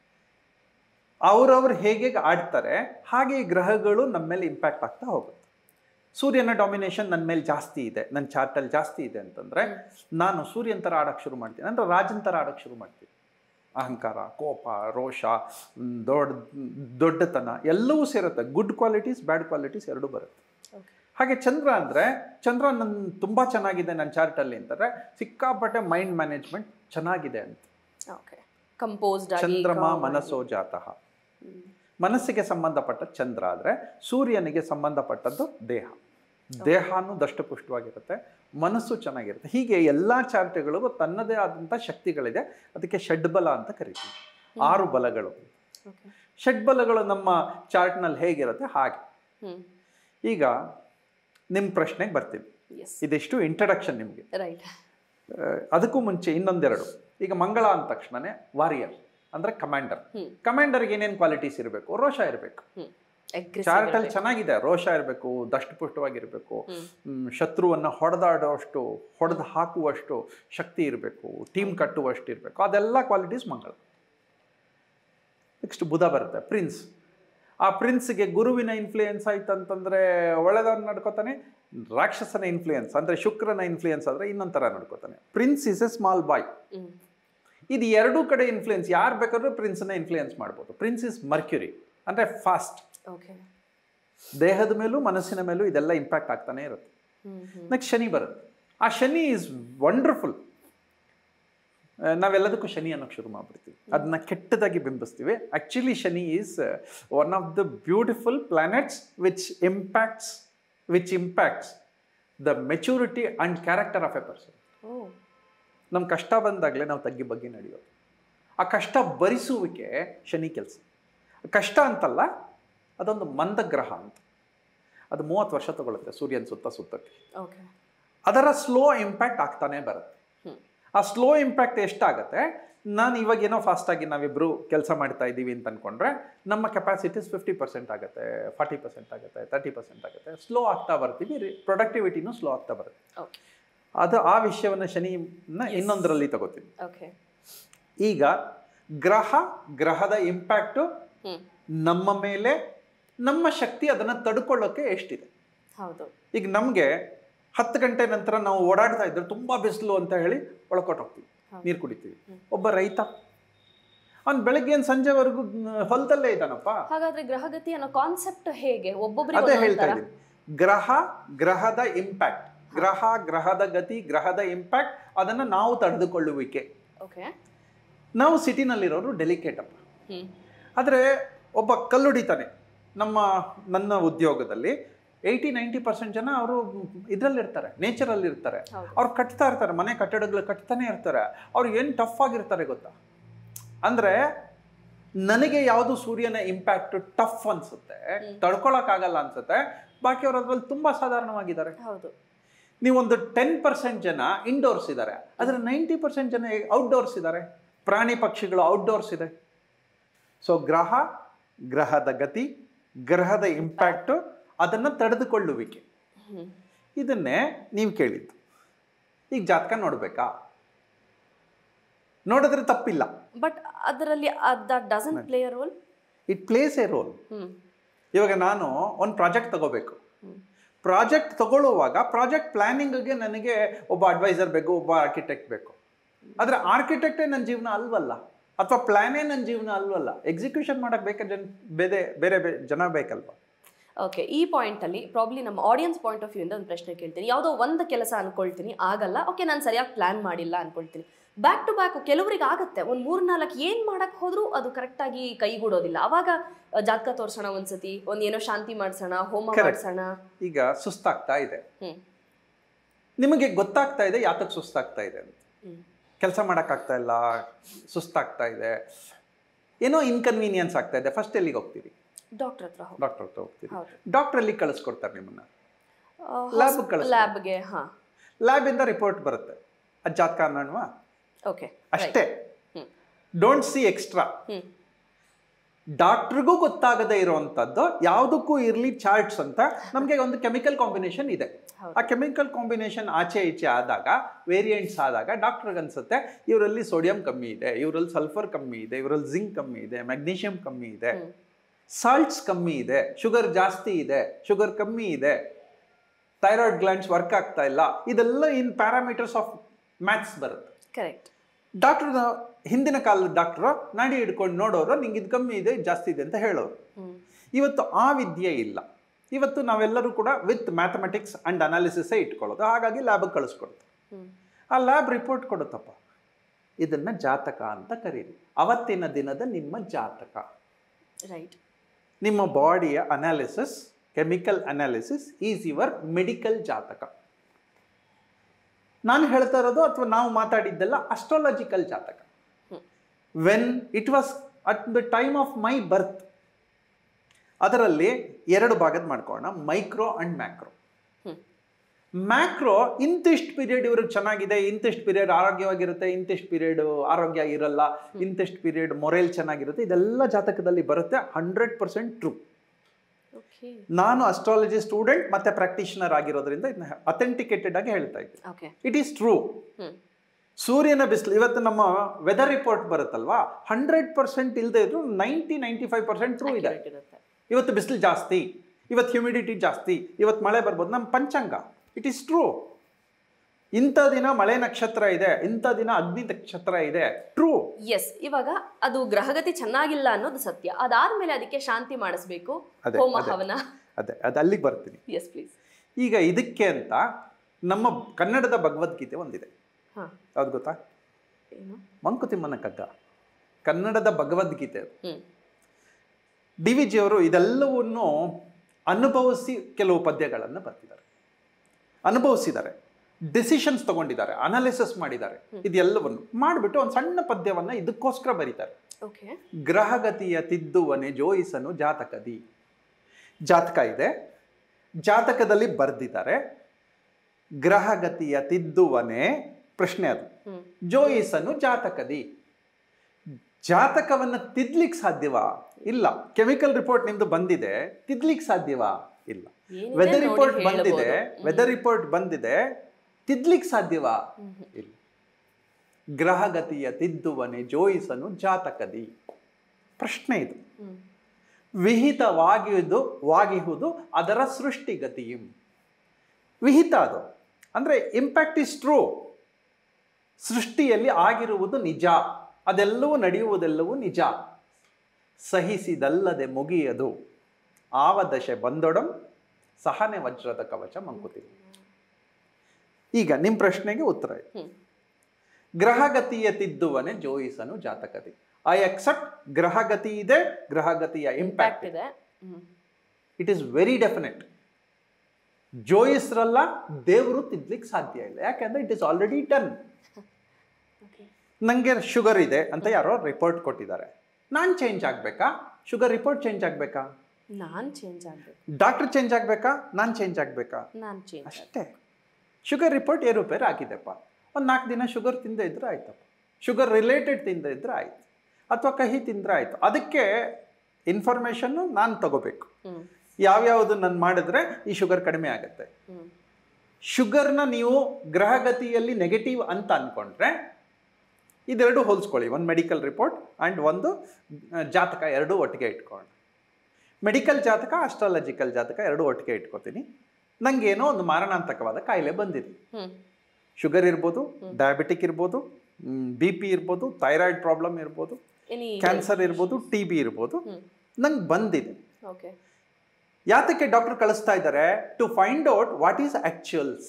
ಅವರವ್ರು ಹೇಗೆ ಆಡ್ತಾರೆ ಹಾಗೆ ಈ ಗ್ರಹಗಳು ನಮ್ಮ ಮೇಲೆ ಇಂಪ್ಯಾಕ್ಟ್ ಆಗ್ತಾ ಹೋಗುತ್ತೆ ಸೂರ್ಯನ ಡಾಮಿನೇಷನ್ ನನ್ನ ಮೇಲೆ ಜಾಸ್ತಿ ಇದೆ ನನ್ನ ಚಾರ್ಟಲ್ಲಿ ಜಾಸ್ತಿ ಇದೆ ಅಂತಂದರೆ ನಾನು ಸೂರ್ಯನ ಥರ ಆಡೋಕ್ಕೆ ಶುರು ಮಾಡ್ತೀನಿ ಅಂದರೆ ರಾಜನ ಥರ ಆಡೋಕ್ಕೆ ಶುರು ಮಾಡ್ತೀನಿ ಅಹಂಕಾರ ಕೋಪ ರೋಷ ಮ್, ದೊಡ್ಡ ದೊಡ್ಡತನ ಎಲ್ಲವೂ ಸೇರುತ್ತೆ ಗುಡ್ ಕ್ವಾಲಿಟೀಸ್ ಬ್ಯಾಡ್ ಕ್ವಾಲಿಟೀಸ್ ಎರಡೂ ಬರುತ್ತೆ ಓಕೆ ಹಾಗೆ ಚಂದ್ರ ಅಂದರೆ ಚಂದ್ರ ನನ್ನ ತುಂಬ ಚೆನ್ನಾಗಿದೆ ನನ್ನ ಚಾರ್ಟಲ್ಲಿ ಅಂತಂದರೆ ಸಿಕ್ಕಾಪಟ್ಟೆ ಮೈಂಡ್ ಮ್ಯಾನೇಜ್ಮೆಂಟ್ ಚೆನ್ನಾಗಿದೆ ಅಂತ ಓಕೆ ಕಂಪೋಸ್ಡ್ ಆಗಿ ಚಂದ್ರಮ calm ಆಗಿ. ಮನಸ್ಸೋ ಜಾತಃ ಹ್ಮ್. ಮನಸ್ಸಿಗೆ ಸಂಬಂಧಪಟ್ಟ ಚಂದ್ರ ಆದರೆ ಸೂರ್ಯನಿಗೆ ಸಂಬಂಧಪಟ್ಟದ್ದು ದೇಹ ದೇಹನೂ ದಷ್ಟಪುಷ್ಟವಾಗಿರುತ್ತೆ ಮನಸ್ಸು ಚೆನ್ನಾಗಿರುತ್ತೆ ಹೀಗೆ ಎಲ್ಲ ಚಾರ್ಟ್ಗಳಿಗೂ ತನ್ನದೇ ಆದಂಥ ಶಕ್ತಿಗಳಿದೆ ಅದಕ್ಕೆ ಷಡ್ಬಲ ಅಂತ ಕರಿತೀವಿ ಆರು ಬಲಗಳು ಓಕೆ ಷಡ್ಬಲಗಳು ನಮ್ಮ ಚಾರ್ಟ್ನಲ್ಲಿ ಹೇಗಿರುತ್ತೆ ಹಾಗೆ ಹ್ಮ್ ಈಗ ನಿಮ್ಮ ಪ್ರಶ್ನೆಗೆ ಬರ್ತೀವಿ ಎಸ್ ಇದಿಷ್ಟು ಇಂಟ್ರಡಕ್ಷನ್ ನಿಮಗೆ ರೈಟ್ ಅದಕ್ಕೂ ಮುಂಚೆ ಇನ್ನೊಂದೆರಡು ಈಗ ಮಂಗಳ ಅಂದ ತಕ್ಷಣನೇ ವಾರಿಯರ್ ಅಂದರೆ ಕಮಾಂಡರ್ ಹ್ಮ್ ಕಮಾಂಡರ್ಗೆ ಏನೇನು ಕ್ವಾಲಿಟೀಸ್ ಇರಬೇಕು ರೋಷ ಇರಬೇಕು ಹ್ಮ್ Aggressive ಚಾರ್ಟಲ್ಲಿ ಇರ್ಬೇಕು. ಚೆನ್ನಾಗಿದೆ ರೋಷ ಇರಬೇಕು ದಷ್ಟಪುಷ್ಟವಾಗಿರಬೇಕು ಹ್ಮ್ ಶತ್ರುವನ್ನು ಹೊಡೆದಾಡುವಷ್ಟು ಹೊಡೆದು ಹಾಕುವಷ್ಟು ಶಕ್ತಿ ಇರಬೇಕು ಟೀಮ್ ಕಟ್ಟುವಷ್ಟು ಇರಬೇಕು ಅದೆಲ್ಲ ಕ್ವಾಲಿಟೀಸ್ ಮಂಗಳ ನೆಕ್ಸ್ಟ್ ಬುಧ ಬರುತ್ತೆ ಪ್ರಿನ್ಸ್ ಆ ಪ್ರಿನ್ಸ್ಗೆ ಗುರುವಿನ ಇನ್ಫ್ಲೂಯೆನ್ಸ್ ಆಯ್ತು ಅಂತಂದರೆ ಒಳ್ಳೆದವ್ನು ನಡ್ಕೋತಾನೆ ರಾಕ್ಷಸನ ಇನ್ಫ್ಲೂಯೆನ್ಸ್ ಅಂದರೆ ಶುಕ್ರನ ಇನ್ಫ್ಲೂಯೆನ್ಸ್ ಆದರೆ ಇನ್ನೊಂದು ಥರ ನಡ್ಕೋತಾನೆ prince is a small boy hmm ಇದು ಎರಡೂ ಕಡೆ ಇನ್ಫ್ಲೂಯೆನ್ಸ್ ಯಾರು ಬೇಕಾದ್ರೂ ಪ್ರಿನ್ಸನ್ನ ಇನ್ಫ್ಲೂಯೆನ್ಸ್ ಮಾಡ್ಬೋದು ಪ್ರಿನ್ಸ್ ಇಸ್ ಮರ್ಕ್ಯುರಿ ಅಂದರೆ ಫಾಸ್ಟ್ ಓಕೆ ದೇಹದ ಮೇಲೂ ಮನಸ್ಸಿನ ಮೇಲೂ ಇದೆಲ್ಲ ಇಂಪ್ಯಾಕ್ಟ್ ಆಗ್ತಾನೆ ಇರುತ್ತೆ ಹ್ಮ್ ಹ್ಮ್ ನೆಕ್ಸ್ಟ್ ಶನಿ ಬರುತ್ತೆ ಆ ಶನಿ ಈಸ್ ವಂಡರ್ಫುಲ್ ನಾವೆಲ್ಲದಕ್ಕೂ ಶನಿ ಅನ್ನೋಕ್ಕೆ ಶುರು ಮಾಡ್ಬಿಡ್ತೀವಿ ಅದನ್ನ ಕೆಟ್ಟದಾಗಿ ಬಿಂಬಿಸ್ತೀವಿ actually Shani is one of the beautiful planets which impacts which impacts the maturity and character of a person ಓ ನಮ್ಮ ಕಷ್ಟ ಬಂದಾಗಲೇ ನಾವು ತಗ್ಗಿ ಬಗ್ಗೆ ನಡೆಯೋದು ಆ ಕಷ್ಟ ಭರಿಸುವಿಕೆ ಶನಿ ಕೆಲಸ ಕಷ್ಟ ಅಂತಲ್ಲ ಅದೊಂದು ಮಂದಗ್ರಹ ಅಂತ ಅದು ಮೂವತ್ತು ವರ್ಷ ತಗೊಳುತ್ತೆ ಸೂರ್ಯನ ಸುತ್ತ ಸುತ್ತಕ್ಕೆ ಓಕೆ ಅದರ ಸ್ಲೋ ಇಂಪ್ಯಾಕ್ಟ್ ಆಗ್ತಾನೆ ಬರುತ್ತೆ ಹ್ಮ್ ಆ ಸ್ಲೋ ಇಂಪ್ಯಾಕ್ಟ್ ಎಷ್ಟಾಗುತ್ತೆ ನಾನು ಇವಾಗ ಏನೋ ಫಾಸ್ಟಾಗಿ ನಾವಿಬ್ಬರು ಕೆಲಸ ಮಾಡ್ತಾ ಇದ್ದೀವಿ ಅಂತ ಅಂದ್ಕೊಂಡ್ರೆ ನಮ್ಮ ಕೆಪಾಸಿಟೀಸ್ ಫಿಫ್ಟಿ ಪರ್ಸೆಂಟ್ ಆಗುತ್ತೆ ಫಾರ್ಟಿ ಪರ್ಸೆಂಟ್ ಆಗುತ್ತೆ ತರ್ಟಿ ಪರ್ಸೆಂಟ್ ಆಗುತ್ತೆ ಸ್ಲೋ ಆಗ್ತಾ ಬರ್ತೀವಿ ಪ್ರೊಡಕ್ಟಿವಿಟಿನೂ ಸ್ಲೋ ಆಗ್ತಾ ಬರುತ್ತೆ ಓಕೆ ಅದು ಆ ವಿಷಯವನ್ನು ಶನಿನ ಇನ್ನೊಂದರಲ್ಲಿ ತಗೋತೀನಿ ಓಕೆ ಈಗ ಗ್ರಹ ಗ್ರಹದ ಇಂಪ್ಯಾಕ್ಟು ಹ್ಮ್ ನಮ್ಮ ಮೇಲೆ ನಮ್ಮ ಶಕ್ತಿ ಅದನ್ನು ತಡ್ಕೊಳ್ಳೋಕೆ ಎಷ್ಟಿದೆ ಹೌದು ಈಗ ನಮಗೆ ಹತ್ತು ಗಂಟೆ ನಂತರ ನಾವು ಓಡಾಡ್ತಾ ಇದ್ರೆ ತುಂಬ ಬಿಸಿಲು ಅಂತ ಹೇಳಿ ಒಳಕೊಟ್ಟು ಹೋಗ್ತೀವಿ ಹೌದು. ನೀರು ಕುಡಿತೀವಿ ಹ್ಮ್. ಒಬ್ಬ ರೈತ ಅವ್ನು ಬೆಳಗ್ಗೆ ಸಂಜೆವರೆಗೂ ಹೊಲದಲ್ಲೇ ಇದ್ದಾನಪ್ಪ ಹಾಗಾದ್ರೆ ಗ್ರಹಗತಿ ಅನ್ನೋ ಕಾನ್ಸೆಪ್ಟ್ ಹೇಗೆ ಒಬ್ಬೊಬ್ಬರಿಗೆ ಅದೇ ಒಂದೊಂದ್ ಹೇಳ್ತಾ ತರ ಇದ್ದೀನಿ ಗ್ರಹ ಗ್ರಹದ ಇಂಪ್ಯಾಕ್ಟ್ ಗ್ರಹ ಗ್ರಹದ ಗತಿ ಗ್ರಹದ ಇಂಪ್ಯಾಕ್ಟ್ ಅದನ್ನು ನಾವು ತಡೆದುಕೊಳ್ಳುವಿಕೆ ಓಕೆ ನಾವು ಸಿಟಿನಲ್ಲಿರೋರು ಡೆಲಿಕೇಟ್ ಅಪ್ಪ ಹ್ಮ್ ಆದರೆ ಒಬ್ಬ ಕಲ್ಲುಡಿತಾನೆ ನಮ್ಮ ನನ್ನ ಉದ್ಯೋಗದಲ್ಲಿ ಏಯ್ಟಿ ನೈಂಟಿ ಪರ್ಸೆಂಟ್ ಜನ ಅವರು ಇದರಲ್ಲಿರ್ತಾರೆ ನೇಚರಲ್ಲಿ ಇರ್ತಾರೆ ಹೌದು ಅವ್ರು ಕಟ್ತಾ ಇರ್ತಾರೆ ಮನೆ ಕಟ್ಟಡಗಳು ಕಟ್ತಾನೆ ಇರ್ತಾರೆ ಅವ್ರು ಏನು ಟಫ್ ಆಗಿರ್ತಾರೆ ಗೊತ್ತಾ ಅಂದರೆ ನನಗೆ ಯಾವುದು ಸೂರ್ಯನ ಇಂಪ್ಯಾಕ್ಟ್ ಟಫ್ ಅನ್ಸುತ್ತೆ ತಡ್ಕೊಳಕ್ಕಾಗಲ್ಲ ಅನ್ಸುತ್ತೆ ಬಾಕಿಯವರು ಅದ್ರಲ್ಲಿ ತುಂಬ ಸಾಧಾರಣವಾಗಿದ್ದಾರೆ ಹೌದು ನೀವೊಂದು ಟೆನ್ ಪರ್ಸೆಂಟ್ ಜನ ಇಂಡೋರ್ಸ್ ಇದ್ದಾರೆ ಆದರೆ ನೈಂಟಿ ಪರ್ಸೆಂಟ್ ಜನ ಔಟ್ಡೋರ್ಸ್ ಇದ್ದಾರೆ ಪ್ರಾಣಿ ಪಕ್ಷಿಗಳು ಔಟ್ಡೋರ್ಸ್ ಇದೆ ಸೊ ಗ್ರಹ ಗ್ರಹದ ಗತಿ ಗ್ರಹದ ಇಂಪ್ಯಾಕ್ಟು ಅದನ್ನು ತಡೆದುಕೊಳ್ಳುವಿಕೆ ಹ್ಮ್ ಇದನ್ನೇ ನೀವು ಕೇಳಿದ್ದು ಈಗ ಜಾತಕ ನೋಡಬೇಕಾ ನೋಡಿದ್ರೆ ತಪ್ಪಿಲ್ಲ ಬಟ್ ಅದರಲ್ಲಿ that doesn't play a role it plays a role hmm ಇವಾಗ ನಾನು ಒಂದು ಪ್ರಾಜೆಕ್ಟ್ ತಗೋಬೇಕು ಹ್ಮ್ ಪ್ರಾಜೆಕ್ಟ್ ತಗೊಳ್ಳುವಾಗ ಪ್ರಾಜೆಕ್ಟ್ ಪ್ಲಾನಿಂಗ್ಗೆ ನನಗೆ ಒಬ್ಬ ಅಡ್ವೈಸರ್ ಬೇಕು ಒಬ್ಬ ಆರ್ಕಿಟೆಕ್ಟ್ ಬೇಕು ಆದರೆ ಆರ್ಕಿಟೆಕ್ಟೇ ನನ್ನ ಜೀವನ ಅಲ್ವಲ್ಲ ಅಥವಾ ಪ್ಲಾನೇ ನನ್ನ ಜೀವನ ಅಲ್ವಲ್ಲ ಎಕ್ಸಿಕ್ಯೂಷನ್ ಮಾಡಕ್ಕೆ ಬೇಕಾದ ಜನ ಬೇರೆ ಬೇರೆ ಬೇ- ಜನ ಬೇಕಲ್ವ ಓಕೆ ಈ ಪಾಯಿಂಟ್ ಅಲ್ಲಿ ಪ್ರಾಬ್ಲಿ ನಮ್ಮ ಆಡಿಯನ್ಸ್ ಪಾಯಿಂಟ್ ಆಫ್ ವ್ಯೂ ಇಂದ ಒಂದು ಪ್ರಶ್ನೆ ಕೇಳ್ತೀನಿ ಯಾವುದೋ ಒಂದು ಕೆಲಸ ಅನ್ಕೊಳ್ತೀನಿ ಆಗಲ್ಲ ಓಕೆ ನಾನು ಸರಿಯಾಗಿ ಪ್ಲಾನ್ ಮಾಡಿಲ್ಲ ಅನ್ಕೊಳ್ತೀನಿ ಬ್ಯಾಕ್ ಟು ಬ್ಯಾಕ್ ಕೆಲವರಿಗೆ ಆಗುತ್ತೆ ಒಂದು ಮೂರ್ ನಾಲ್ಕು ಏನ್ ಮಾಡಕ್ ಹೋದ್ರೂ ಅದು ಕರೆಕ್ಟಾಗಿ ಕೈಗೂಡೋದಿಲ್ಲ ಅವಾಗ ಅಹ್, ಜಾತಕ ತೋರ್ಸೋಣ ಒಂದ್ಸತಿ ಒಂದ್ ಏನೋ ಶಾಂತಿ ಮಾಡ್ಸೋಣ ಹೋಮ Correct. ಮಾಡ್ಸೋಣ ಈಗ ಸುಸ್ತಾಗ್ತಾ ಇದೆ ಹ್ಮ್ ನಿಮಗೆ ಗೊತ್ತಾಗ್ತಾ ಇದೆ ಯಾತಕ್ಕೆ ಸುಸ್ತಾಗ್ತಾ ಇದೆ ಅಂತ ಹ್ಮ್ ಕೆಲಸ ಮಾಡೋಕ್ಕಾಗ್ತಾ ಇಲ್ಲ ಸುಸ್ತಾಗ್ತಾ ಇದೆ ಏನೋ ಇನ್ಕನ್ವೀನಿಯನ್ಸ್ ಆಗ್ತಾ ಇದೆ ಫಸ್ಟ್ ಎಲ್ಲಿಗೆ ಹೋಗ್ತೀರಿ ಡಾಕ್ಟರ್ ಹತ್ರ ಹೋಗಿ ಡಾಕ್ಟರ್ ಹತ್ರ ಹೋಗ್ತೀರಿ ಹೌದು ಡಾಕ್ಟರ್ ಎಲ್ಲಿ ಕಳಿಸ್ಕೊಡ್ತಾರೆ ನಿಮ್ಮನ್ನ Lab ಗೆ ಕಳಿಸ್ತಾರೆ. ಲ್ಯಾಬ್ಗೆ ಹಾ ಲ್ಯಾಬಿಂದ ರಿಪೋರ್ಟ್ ಬರುತ್ತೆ ಅದು ಜಾತಕ ಅನ್ನೋಣವಾ ಓಕೆ ಅಷ್ಟೇ hmm don't see extra hmm ಡಾಕ್ಟ್ರಿಗೂ ಗೊತ್ತಾಗದೇ ಇರುವಂಥದ್ದು ಯಾವುದಕ್ಕೂ ಇರಲಿ ಚಾರ್ಟ್ಸ್ ಅಂತ ನಮಗೆ ಒಂದು ಕೆಮಿಕಲ್ ಕಾಂಬಿನೇಷನ್ ಇದೆ ಹೌದು. ಆ ಕೆಮಿಕಲ್ ಕಾಂಬಿನೇಷನ್ ಆಚೆ ಈಚೆ ಆದಾಗ ವೇರಿಯಂಟ್ಸ್ ಆದಾಗ ಡಾಕ್ಟ್ರಿಗೆ ಅನ್ಸುತ್ತೆ ಇವರಲ್ಲಿ ಸೋಡಿಯಂ ಕಮ್ಮಿ ಇದೆ ಇವರಲ್ಲಿ ಸಲ್ಫರ್ ಕಮ್ಮಿ ಇದೆ ಇವರಲ್ಲಿ ಜಿಂಕ್ ಕಮ್ಮಿ ಇದೆ ಮ್ಯಾಗ್ನೀಷಿಯಂ ಕಮ್ಮಿ ಇದೆ ಹ್ಮ್ ಸಾಲ್ಟ್ಸ್ ಕಮ್ಮಿ ಇದೆ ಶುಗರ್ ಜಾಸ್ತಿ ಇದೆ ಶುಗರ್ ಕಮ್ಮಿ ಇದೆ ಥೈರಾಯ್ಡ್ ಗ್ಲ್ಯಾಂಡ್ಸ್ ವರ್ಕ್ ಆಗ್ತಾ ಇಲ್ಲ ಇದೆಲ್ಲ ಇನ್ ಪ್ಯಾರಾಮೀಟರ್ಸ್ ಆಫ್ ಮ್ಯಾಥ್ಸ್ ಬರುತ್ತೆ ಕರೆಕ್ಟ್ ಡಾಕ್ಟರ್ ಹಿಂದಿನ ಕಾಲದ ಡಾಕ್ಟ್ರು ನಾಡಿ ಹಿಡ್ಕೊಂಡು ನೋಡೋರು ನಿಂಗೆ ಇದು ಕಮ್ಮಿ ಇದೆ ಇದು ಜಾಸ್ತಿ ಇದೆ ಅಂತ ಹೇಳೋರು ಹ್ಮ್ ಇವತ್ತು ಆ ವಿದ್ಯೆ ಇಲ್ಲ ಇವತ್ತು ನಾವೆಲ್ಲರೂ ಕೂಡ ವಿತ್ ಮ್ಯಾಥಮೆಟಿಕ್ಸ್ ಆ್ಯಂಡ್ ಅನಾಲಿಸಿಸೇ ಇಟ್ಕೊಳ್ಳೋದು ಹಾಗಾಗಿ ಲ್ಯಾಬಿಗೆ ಕಳಿಸ್ಕೊಡ್ತಾರೆ ಹ್ಮ್ ಆ ಲ್ಯಾಬ್ ರಿಪೋರ್ಟ್ ಕೊಡುತ್ತಪ್ಪ ಇದನ್ನ ಜಾತಕ ಅಂತ ಕರೀರಿ ಅವತ್ತಿನ ದಿನದ ನಿಮ್ಮ ಜಾತಕ ರೈಟ್ ನಿಮ್ಮ ಬಾಡಿಯ analysis chemical analysis is your medical ಜಾತಕ ನಾನು ಹೇಳ್ತಾ ಇರೋದು ಅಥವಾ ನಾವು ಮಾತಾಡಿದ್ದೆಲ್ಲ ಅಸ್ಟ್ರಾಲಜಿಕಲ್ ಜಾತಕ hmm. When it was at the time of my birth ಅದರಲ್ಲಿ ಎರಡು ಭಾಗದ ಮಾಡ್ಕೊಳ್ಳೋಣ micro and macro hmm macro ಇಂತಿಷ್ಟು ಪೀರಿಯಡ್ ಇವ್ರಿಗೆ ಚೆನ್ನಾಗಿದೆ ಇಂತಿಷ್ಟು ಪೀರಿಯಡ್ ಆರೋಗ್ಯವಾಗಿರುತ್ತೆ ಇಂತಿಷ್ಟು ಪೀರಿಯಡ್ ಆರೋಗ್ಯ ಇರಲ್ಲ ಇಂತಿಷ್ಟು ಪೀರಿಯಡ್ ಮೊರೈಲ್ ಚೆನ್ನಾಗಿರುತ್ತೆ ಇದೆಲ್ಲ ಜಾತಕದಲ್ಲಿ ಬರುತ್ತೆ ಹಂಡ್ರೆಡ್ ಪರ್ಸೆಂಟ್ ಟ್ರೂ ಓಕೆ ನಾನು ಅಸ್ಟ್ರಾಲಜಿ ಸ್ಟೂಡೆಂಟ್ ಮತ್ತೆ ಪ್ರಾಕ್ಟೀಷನರ್ ಆಗಿರೋದ್ರಿಂದ ಇದನ್ನ ಅಥೆಂಟಿಕೇಟೆಡ್ ಆಗಿ ಹೇಳ್ತಾ ಇದ್ದೀನಿ okay it is true hmm ಸೂರ್ಯನ ಬಿಸಿಲು ಇವತ್ತು ನಮ್ಮ ವೆದರ್ ರಿಪೋರ್ಟ್ ಬರುತ್ತಲ್ವಾ ಹಂಡ್ರೆಡ್ ಪರ್ಸೆಂಟ್ ಇಲ್ಲದೆ ಇದ್ರು ninety ninety five percent true ಇದೆ Accurate ಇರುತ್ತೆ ಇವತ್ತು ಬಿಸಿಲು ಜಾಸ್ತಿ ಇವತ್ತು ಹ್ಯುಮಿಡಿಟಿ ಜಾಸ್ತಿ ಇವತ್ತು ಮಳೆ ಬರ್ಬೋದು ನಮ್ಮ ಪಂಚಾಂಗ ಇಟ್ ಈಸ್ ಟ್ರೂ ಇಂಥ ದಿನ ಮಳೆ ನಕ್ಷತ್ರ ಇದೆ ಇಂಥ ದಿನ ಅಗ್ನಿ ನಕ್ಷತ್ರ ಇದೆ ಟ್ರೂ ಎಸ್ ಇವಾಗ ಅದು ಗ್ರಹಗತಿ ಚೆನ್ನಾಗಿಲ್ಲ ಅನ್ನೋದು ಸತ್ಯ ಅದಾದ್ಮೇಲೆ ಅದಕ್ಕೆ ಶಾಂತಿ ಮಾಡಿಸ್ಬೇಕು ಅದೇ, ಹೋಮ ಅದೇ. ಹವನ ಅದೇ ಅದು ಅಲ್ಲಿಗೆ ಬರ್ತೀನಿ ಎಸ್ ಪ್ಲೀಸ್ ಈಗ ಇದಕ್ಕೆ ಅಂತ ನಮ್ಮ ಕನ್ನಡದ ಭಗವದ್ಗೀತೆ ಒಂದಿದೆ ಹಾ ಯಾವ್ದು ಗೊತ್ತಾ ಏನು ಮಂಕುತಿಮ್ಮನ ಕಗ್ಗ ಕನ್ನಡದ ಭಗವದ್ಗೀತೆ ಅದು. ಹ್ಮ್ ಡಿ ವಿ ಜಿಯವರು ಇದೆಲ್ಲವನ್ನು ಅನುಭವಿಸಿ ಕೆಲವು ಪದ್ಯಗಳನ್ನು ಬರ್ತಿದ್ದಾರೆ ಅನುಭವಿಸಿದ್ದಾರೆ ಡಿಸಿಷನ್ಸ್ ತಗೊಂಡಿದ್ದಾರೆ ಅನಾಲಿಸಿಸ್ ಮಾಡಿದ್ದಾರೆ ಇದೆಲ್ಲವನ್ನು ಮಾಡಿಬಿಟ್ಟು ಒಂದು ಸಣ್ಣ ಪದ್ಯವನ್ನು ಇದಕ್ಕೋಸ್ಕರ ಬರೀತಾರೆ ಓಕೆ ಗ್ರಹಗತಿಯ ತಿದ್ದುವನೆ ಜೋಯಿಸನು ಜಾತಕದಿ ಜಾತಕ ಇದೆ ಜಾತಕದಲ್ಲಿ ಬರೆದಿದ್ದಾರೆ ಗ್ರಹಗತಿಯ ತಿದ್ದುವನೆ ಪ್ರಶ್ನೆ ಅದು ಹ್ಮ್ ಜೋಯಿಸನು ಜಾತಕದಿ ಜಾತಕವನ್ನು ತಿದ್ಲಿಕ್ಕೆ ಸಾಧ್ಯವಾ ಇಲ್ಲ ಕೆಮಿಕಲ್ ರಿಪೋರ್ಟ್ ನಿಮ್ದು ಬಂದಿದೆ ತಿದ್ಲಿಕ್ಕೆ ಸಾಧ್ಯವಾ ಇಲ್ಲ ಏನಿದೆ ವೆದರ್ ನೋಡಿ ರಿಪೋರ್ಟ್ ಹೇಳ್ಬೋದು. ಬಂದಿದೆ ವೆದರ್ ರಿಪೋರ್ಟ್ ಬಂದಿದೆ ತಿದ್ಲಿಕ್ಕೆ ಸಾಧ್ಯವಾ ಹ್ಮ್ ಹ್ಮ್. ಇಲ್ಲ ಗ್ರಹಗತಿಯ ತಿದ್ದುವನೆ ಜೋಯಿಸನು ಜಾತಕದಿ ಪ್ರಶ್ನೆ ಇದು ಹ್ಮ್ ವಿಹಿತವಾಗಿದು ವಾಗಿಹುದು ಅದರ ಸೃಷ್ಟಿಗತಿಯಂ ವಿಹಿತ ಅದು ಅಂದರೆ ಇಂಪ್ಯಾಕ್ಟ್ ಇಸ್ ಟ್ರೂ ಸೃಷ್ಟಿಯಲ್ಲಿ ಆಗಿರುವುದು ನಿಜ ಅದೆಲ್ಲವೂ ನಡೆಯುವುದೆಲ್ಲವೂ ನಿಜ ಸಹಿಸಿದಲ್ಲದೆ ಮುಗಿಯದು ಆವ ದಶೆ ಬಂದೊಡಂ ಸಹನೆ ವಜ್ರದ ಕವಚ ಮಂಕುತಿಮ್ಮ ಈಗ ನಿಮ್ಮ ಪ್ರಶ್ನೆಗೆ ಉತ್ತರ ಇದೆ ಹ್ಮ್ ಗ್ರಹಗತಿಯ ತಿದ್ದುವನೆ ಜೋಯಿಸನು ಜಾತಕದಿ ಐ ಅಕ್ಸೆಪ್ಟ್ ಗ್ರಹಗತಿ ಇದೆ ಗ್ರಹಗತಿಯ ಇಂಪ್ಯಾಕ್ಟ್ ಇಂಪ್ಯಾಕ್ಟ್ ಇದೆ hmm it is very definite ಜೋಯಿಸ್ರಲ್ಲ ದೇವರು ತಿದ್ಲಿಕ್ಕೆ ಸಾಧ್ಯ ಇಲ್ಲ ಯಾಕೆಂದ್ರೆ it is already done okay ನನಗೆ ಶುಗರ್ ಇದೆ ಅಂತ ಯಾರೋ ರಿಪೋರ್ಟ್ ಕೊಟ್ಟಿದ್ದಾರೆ ನಾನು ಚೇಂಜ್ ಆಗಬೇಕಾ ಶುಗರ್ ರಿಪೋರ್ಟ್ ಚೇಂಜ್ ಆಗಬೇಕಾ ನಾನ್ ಚೇಂಜ್ ಆಗ್ಬೇಕು ಡಾಕ್ಟರ್ ಚೇಂಜ್ ಆಗಬೇಕಾ ನಾನು ಚೇಂಜ್ ಆಗಬೇಕಾ ನಾನ್ ಚೇಂಜ್ ಅಷ್ಟೇ ಶುಗರ್ ರಿಪೋರ್ಟ್ ಏರುಪೇರು ಆಗಿದೆಪ್ಪ ಒಂದು ನಾಲ್ಕು ದಿನ ಶುಗರ್ ತಿಂದೇ ಇದ್ರೆ ಆಯ್ತಪ್ಪ ಶುಗರ್ ರಿಲೇಟೆಡ್ ತಿಂದೇ ಇದ್ರೆ ಆಯ್ತು ಅಥವಾ ಕಹಿ ತಿಂದರೆ ಆಯ್ತು ಅದಕ್ಕೆ ಇನ್ಫಾರ್ಮೇಷನ್ನು ನಾನು ತಗೋಬೇಕು ಹ್ಮ್ ಯಾವ್ಯಾವುದು ನಾನು ಮಾಡಿದ್ರೆ ಈ ಶುಗರ್ ಕಡಿಮೆ ಆಗುತ್ತೆ ಹ್ಮ್ ಶುಗರ್ನ ನೀವು ಗ್ರಹಗತಿಯಲ್ಲಿ ನೆಗೆಟಿವ್ ಅಂತ ಅಂದ್ಕೊಂಡ್ರೆ ಇದೆರಡು ಹೋಲಿಸ್ಕೊಳ್ಳಿ ಒಂದು ಮೆಡಿಕಲ್ ರಿಪೋರ್ಟ್ ಆ್ಯಂಡ್ ಒಂದು ಆ, ಜಾತಕ ಎರಡೂ ಒಟ್ಟಿಗೆ ಇಟ್ಕೊಳ್ಳೋಣ ಮೆಡಿಕಲ್ ಜಾತಕ ಅಸ್ಟ್ರಾಲಜಿಕಲ್ ಜಾತಕ ಎರಡೂ ಒಟ್ಟಿಗೆ ಇಟ್ಕೋತೀನಿ ನನಗೇನೋ ಒಂದು ಮಾರಣಾಂತಕವಾದ ಕಾಯಿಲೆ ಬಂದಿದೆ ಹ್ಮ್ ಶುಗರ್ ಇರ್ಬೋದು ಡಯಾಬಿಟಿಕ್ ಇರ್ಬೋದು ಬಿ ಪಿ ಇರ್ಬೋದು ಥೈರಾಯ್ಡ್ ಪ್ರಾಬ್ಲಮ್ ಇರ್ಬೋದು ಎನಿ ಕ್ಯಾನ್ಸರ್ ಇರ್ಬೋದು ಟಿ ಬಿ ಇರ್ಬೋದು ಹ್ಮ್ ನಂಗೆ ಬಂದಿದೆ ಓಕೆ ಯಾತಕ್ಕೆ ಡಾಕ್ಟರ್ ಕಳಿಸ್ತಾ ಇದ್ದಾರೆ to find out what is actuals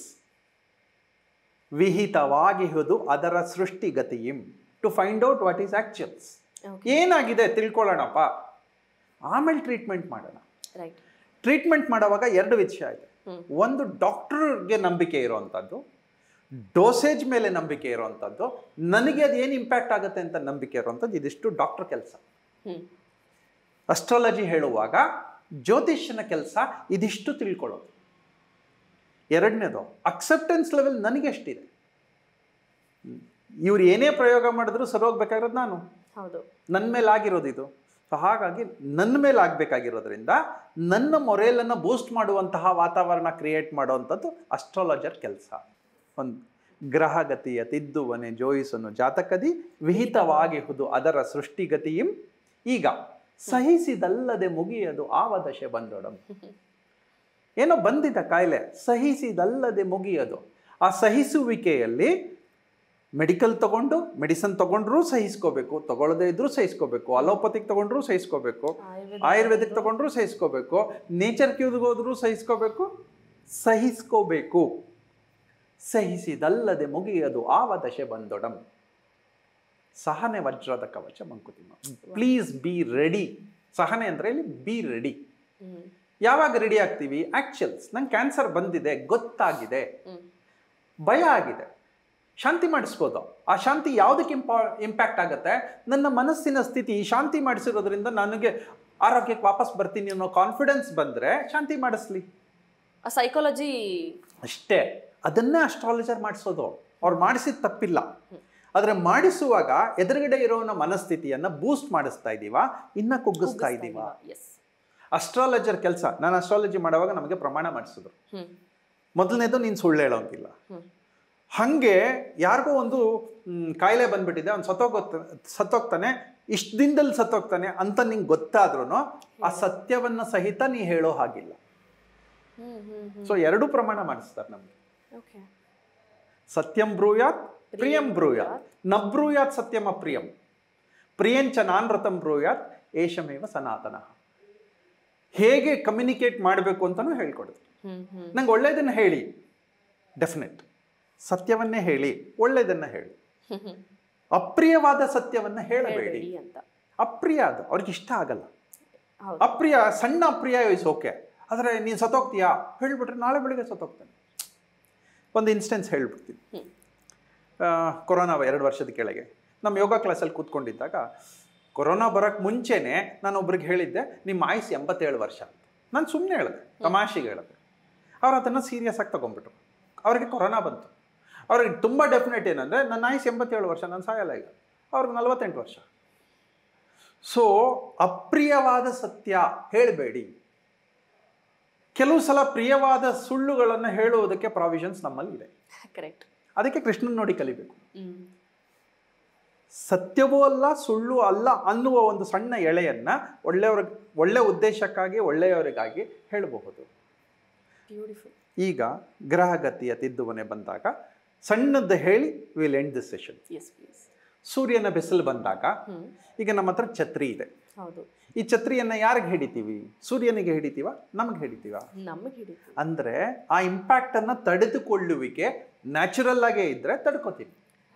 ವಿಹಿತವಾಗಿಹುದು ಅದರ ಸೃಷ್ಟಿಗತಿಯಿಂ to find out what is actuals okay ಏನಾಗಿದೆ ತಿಳ್ಕೊಳ್ಳೋಣಪ್ಪ ಆಮೇಲೆ ಟ್ರೀಟ್ಮೆಂಟ್ ಮಾಡೋಣ ರೈಟ್ ಟ್ರೀಟ್ಮೆಂಟ್ ಮಾಡುವಾಗ ಎರಡು ವಿಷಯ ಇದೆ ಹ್ಮ್. ಒಂದು ಡಾಕ್ಟರ್ಗೆ ನಂಬಿಕೆ ಇರುವಂಥದ್ದು ಡೋಸೇಜ್ ಮೇಲೆ ನಂಬಿಕೆ ಇರುವಂಥದ್ದು ನನಗೆ ಅದು ಏನು ಇಂಪ್ಯಾಕ್ಟ್ ಆಗುತ್ತೆ ಅಂತ ನಂಬಿಕೆ ಇರುವಂಥದ್ದು ಇದಿಷ್ಟು ಡಾಕ್ಟರ್ ಕೆಲಸ ಹ್ಮ್ ಅಸ್ಟ್ರಾಲಜಿ ಹೇಳುವಾಗ ಜ್ಯೋತಿಷ್ಯನ ಕೆಲಸ ಇದಿಷ್ಟು ತಿಳ್ಕೊಳ್ಳೋದು ಎರಡನೇದು ಅಕ್ಸೆಪ್ಟೆನ್ಸ್ ಲೆವೆಲ್ ನನಗೆ ಎಷ್ಟಿದೆ ಇವ್ರು ಏನೇ ಪ್ರಯೋಗ ಮಾಡಿದ್ರು ಸರೋಗ್ಬೇಕಾಗಿರೋದು ನಾನು ಹೌದು ನನ್ನ ಮೇಲೆ ಆಗಿರೋದು ಇದು ಸೊ ಹಾಗಾಗಿ ನನ್ನ ಮೇಲೆ ಆಗಬೇಕಾಗಿರೋದ್ರಿಂದ ನನ್ನ ಮೊರೇಲನ್ನು ಬೂಸ್ಟ್ ಮಾಡುವಂತಹ ವಾತಾವರಣ ಕ್ರಿಯೇಟ್ ಮಾಡುವಂಥದ್ದು ಅಸ್ಟ್ರಾಲಜರ್ ಕೆಲಸ ಒಂದು ಗ್ರಹಗತಿಯ ತಿದ್ದುವನೆ ಜೋಯಿಸನು ಜಾತಕದಿ ವಿಹಿತವಾಗಿಹುದು ಅದರ ಸೃಷ್ಟಿಗತಿಯಿಂ ಈಗ ಸಹಿಸಿದಲ್ಲದೆ ಮುಗಿಯದು ಆವ ದಶೆ ಬಂದೊಡಂ ಏನೋ ಬಂದಿದ್ದ ಕಾಯಿಲೆ ಸಹಿಸಿದಲ್ಲದೆ ಮುಗಿಯದು ಆ ಸಹಿಸುವಿಕೆಯಲ್ಲಿ ಮೆಡಿಕಲ್ ತಗೊಂಡು ಮೆಡಿಸನ್ ತಗೊಂಡ್ರೂ ಸಹಿಸ್ಕೋಬೇಕು ತಗೊಳ್ಳದೇ ಇದ್ರೂ ಸಹಿಸ್ಕೋಬೇಕು ಅಲೋಪತಿಗೆ ತಗೊಂಡ್ರೂ ಸಹಿಸ್ಕೋಬೇಕು ಆಯುರ್ವೇದಿಕ್ ತಗೊಂಡ್ರೂ ಸಹಿಸ್ಕೋಬೇಕು ನೇಚರ್ ಕ್ಯೂರ್ಗೆ ಹೋದ್ರೂ ಸಹಿಸ್ಕೋಬೇಕು ಸಹಿಸ್ಕೋಬೇಕು ಸಹಿಸಿದಲ್ಲದೆ ಮುಗಿಯದು ಆವ ದಶೆ ಬಂದೊಡಂ ಸಹನೆ ವಜ್ರದ ಕವಚ ಮಂಕುತಿಮ್ಮ ಪ್ಲೀಸ್ ಬಿ ರೆಡಿ ಸಹನೆ ಅಂದರೆ ಇಲ್ಲಿ ಬಿ ರೆಡಿ ಹ್ಮ್ ಯಾವಾಗ ರೆಡಿ ಆಗ್ತೀವಿ ಆ್ಯಕ್ಚುಲ್ಸ್ ನಂಗೆ ಕ್ಯಾನ್ಸರ್ ಬಂದಿದೆ ಗೊತ್ತಾಗಿದೆ ಹ್ಮ್ ಭಯ ಆಗಿದೆ ಶಾಂತಿ ಮಾಡಿಸ್ಬೋದು ಆ ಶಾಂತಿ ಯಾವುದಕ್ಕೆ ಇಂಪಾ ಇಂಪ್ಯಾಕ್ಟ್ ಆಗುತ್ತೆ ನನ್ನ ಮನಸ್ಸಿನ ಸ್ಥಿತಿ ಈ ಶಾಂತಿ ಮಾಡಿಸಿರೋದ್ರಿಂದ ನನಗೆ ಆರೋಗ್ಯಕ್ಕೆ ವಾಪಸ್ ಬರ್ತೀನಿ ಅನ್ನೋ ಕಾನ್ಫಿಡೆನ್ಸ್ ಬಂದರೆ ಶಾಂತಿ ಮಾಡಿಸ್ಲಿ ಆ ಸೈಕಾಲಜಿ ಅಷ್ಟೇ ಅದನ್ನೇ ಅಸ್ಟ್ರಾಲಜರ್ ಮಾಡಿಸೋದು ಅವ್ರು ಮಾಡಿಸಿದ ತಪ್ಪಿಲ್ಲ ಆದರೆ ಮಾಡಿಸುವಾಗ ಎದುರುಗಡೆ ಇರೋನ ಮನಸ್ಥಿತಿಯನ್ನು ಬೂಸ್ಟ್ ಮಾಡಿಸ್ತಾ ಇದ್ದೀವ ಇನ್ನ ಕುಗ್ಗಿಸ್ತಾ ಇದ್ದೀವ ಎಸ್ ಅಸ್ಟ್ರಾಲಜರ್ ಕೆಲಸ ನಾನು ಅಸ್ಟ್ರಾಲಜಿ ಮಾಡುವಾಗ ನಮಗೆ ಪ್ರಮಾಣ ಮಾಡಿಸಿದ್ರು ಹ್ಮ್ ಮೊದಲನೇದು ನೀನು ಸುಳ್ಳು ಹೇಳೋಂಗಿಲ್ಲ ಹ್ಮ್ ಹಾಗೆ ಯಾರಿಗೋ ಒಂದು ಮ್, ಕಾಯಿಲೆ ಬಂದ್ಬಿಟ್ಟಿದೆ ಅವ್ನು ಸತ್ತೋಗೋತ ಸತ್ತೋಗ್ತಾನೆ ಇಷ್ಟು ದಿನದಲ್ಲಿ ಸತ್ತೋಗ್ತಾನೆ ಅಂತ ನಿಂಗೆ ಗೊತ್ತಾದ್ರೂ ಆ ಸತ್ಯವನ್ನ ಸಹಿತ ನೀ ಹೇಳೋ ಹಾಗಿಲ್ಲ ಹ್ಮ್ ಹ್ಮ್ ಹ್ಮ್ ಸೊ ಎರಡು ಪ್ರಮಾಣ ಮಾಡಿಸ್ತಾರೆ ನಮಗೆ ಓಕೆ ಸತ್ಯಂ ಬ್ರೂಯಾತ್ ಪ್ರಿಯಂ ಬ್ರೂಯಾತ್ ನ ಬ್ರೂಯಾತ್ ಸತ್ಯಂ ಅಪ್ರಿಯಂ ಪ್ರಿಯಂಚ ನಾನೃತಂ ಬ್ರೂಯಾತ್ ಏಷಮೇವ ಸನಾತನ ಹೇಗೆ ಕಮ್ಯುನಿಕೇಟ್ ಮಾಡಬೇಕು ಅಂತಲೂ ಹೇಳ್ಕೊಡುದು ಹ್ಮ್ ಹ್ಮ್ ನಂಗೆ ಒಳ್ಳೇದನ್ನು ಹೇಳಿ ಡೆಫಿನೆಟ್ ಸತ್ಯವನ್ನೇ ಹೇಳಿ ಒಳ್ಳೇದನ್ನು ಹೇಳಿ ಹ್ಮ್ ಹ್ಮ್ ಅಪ್ರಿಯವಾದ ಸತ್ಯವನ್ನ ಹೇಳಬೇಡಿ ಹೇಳಬೇಡಿ ಅಂತ ಅಪ್ರಿಯ ಅದು ಅವ್ರಿಗೆ ಇಷ್ಟ ಆಗಲ್ಲ ಹೌದು ಅಪ್ರಿಯ ಸಣ್ಣ ಅಪ್ರಿಯ ಇಸ್ ಓಕೆ ಆದರೆ ನೀನು ಸತ್ತೋಗ್ತೀಯಾ ಹೇಳ್ಬಿಟ್ರೆ ನಾಳೆ ಬೆಳಿಗ್ಗೆ ಸತ್ತೋಗ್ತಾನೆ ಒಂದು ಇನ್ಸ್ಟೆನ್ಸ್ ಹೇಳ್ಬಿಡ್ತೀನಿ ಹ್ಮ್. ಆ, ಕೊರೋನಾ ಎರಡು ವರ್ಷದ ಕೆಳಗೆ ನಮ್ಮ ಯೋಗ ಕ್ಲಾಸಲ್ಲಿ ಕೂತ್ಕೊಂಡಿದ್ದಾಗ ಕೊರೋನಾ ಬರೋಕ್ಕೆ ಮುಂಚೆನೆ ನಾನು ಒಬ್ರಿಗೆ ಹೇಳಿದ್ದೆ ನಿಮ್ಮ ಆಯುಸ್ ಎಂಬತ್ತೇಳು ವರ್ಷ ಅಂತ ನಾನು ಸುಮ್ಮನೆ ಹೇಳಿದೆ ತಮಾಷೆಗೆ ಹೇಳಿದೆ ಅವ್ರು ಅದನ್ನು ಸೀರಿಯಸ್ ಆಗಿ ತಗೊಂಡ್ಬಿಟ್ರು ಅವ್ರಿಗೆ ಕೊರೋನಾ ಬಂತು ಅವ್ರಿಗೆ ತುಂಬ ಡೆಫಿನೆಟ್ ಏನಂದರೆ ನನ್ನ ಆಯುಸ್ ಎಂಬತ್ತೇಳು ವರ್ಷ ನಾನು ಸಾಯಲ್ಲ ಈಗ ಅವ್ರಿಗೆ ನಲವತ್ತೆಂಟು ವರ್ಷ ಸೊ ಅಪ್ರಿಯವಾದ ಸತ್ಯ ಹೇಳಬೇಡಿ ಕೆಲವು ಸಲ ಪ್ರಿಯವಾದ ಸುಳ್ಳುಗಳನ್ನು ಹೇಳುವುದಕ್ಕೆ ಪ್ರಾವಿಷನ್ಸ್ ನಮ್ಮಲ್ಲಿ ಇದೆ ಕರೆಕ್ಟ್ ಅದಕ್ಕೆ ಕೃಷ್ಣನ್ ನೋಡಿ ಕಲಿಬೇಕು ಹ್ಮ್ ಸತ್ಯವೂ ಅಲ್ಲ ಸುಳ್ಳು ಅಲ್ಲ ಅನ್ನುವ ಒಂದು ಸಣ್ಣ ಎಳೆಯನ್ನ ಒಳ್ಳೆಯವ್ರ ಒಳ್ಳೆ ಉದ್ದೇಶಕ್ಕಾಗಿ ಒಳ್ಳೆಯವರಿಗಾಗಿ ಹೇಳಬಹುದು ಬ್ಯೂಟಿಫುಲ್ ಈಗ ಗ್ರಹಗತಿಯ ತಿದ್ದುವನೆ ಬಂದಾಗ ಸಣ್ಣದ್ದು ಹೇಳಿ will end this session yes please ಸೂರ್ಯನ ಬಿಸಿಲು ಬಂದಾಗ ಹ್ಮ್ ಈಗ ನಮ್ಮ ಹತ್ರ ಛತ್ರಿ ಇದೆ ಹೌದು ಈ ಛತ್ರಿಯನ್ನ ಯಾರಿಗೆ ಹಿಡಿತೀವಿ ಸೂರ್ಯನಿಗೆ ಹಿಡಿತೀವ ನಮಗೆ ಹಿಡಿತೀವ ನಮಗೆ ಹಿಡಿತು ಅಂದ್ರೆ ಆ ಇಂಪ್ಯಾಕ್ಟ್ ಅನ್ನ ತಡೆದುಕೊಳ್ಳುವಿಕೆ ನ್ಯಾಚುರಲ್ ಆಗೇ ಇದ್ರೆ ತಡ್ಕೋತೀವಿ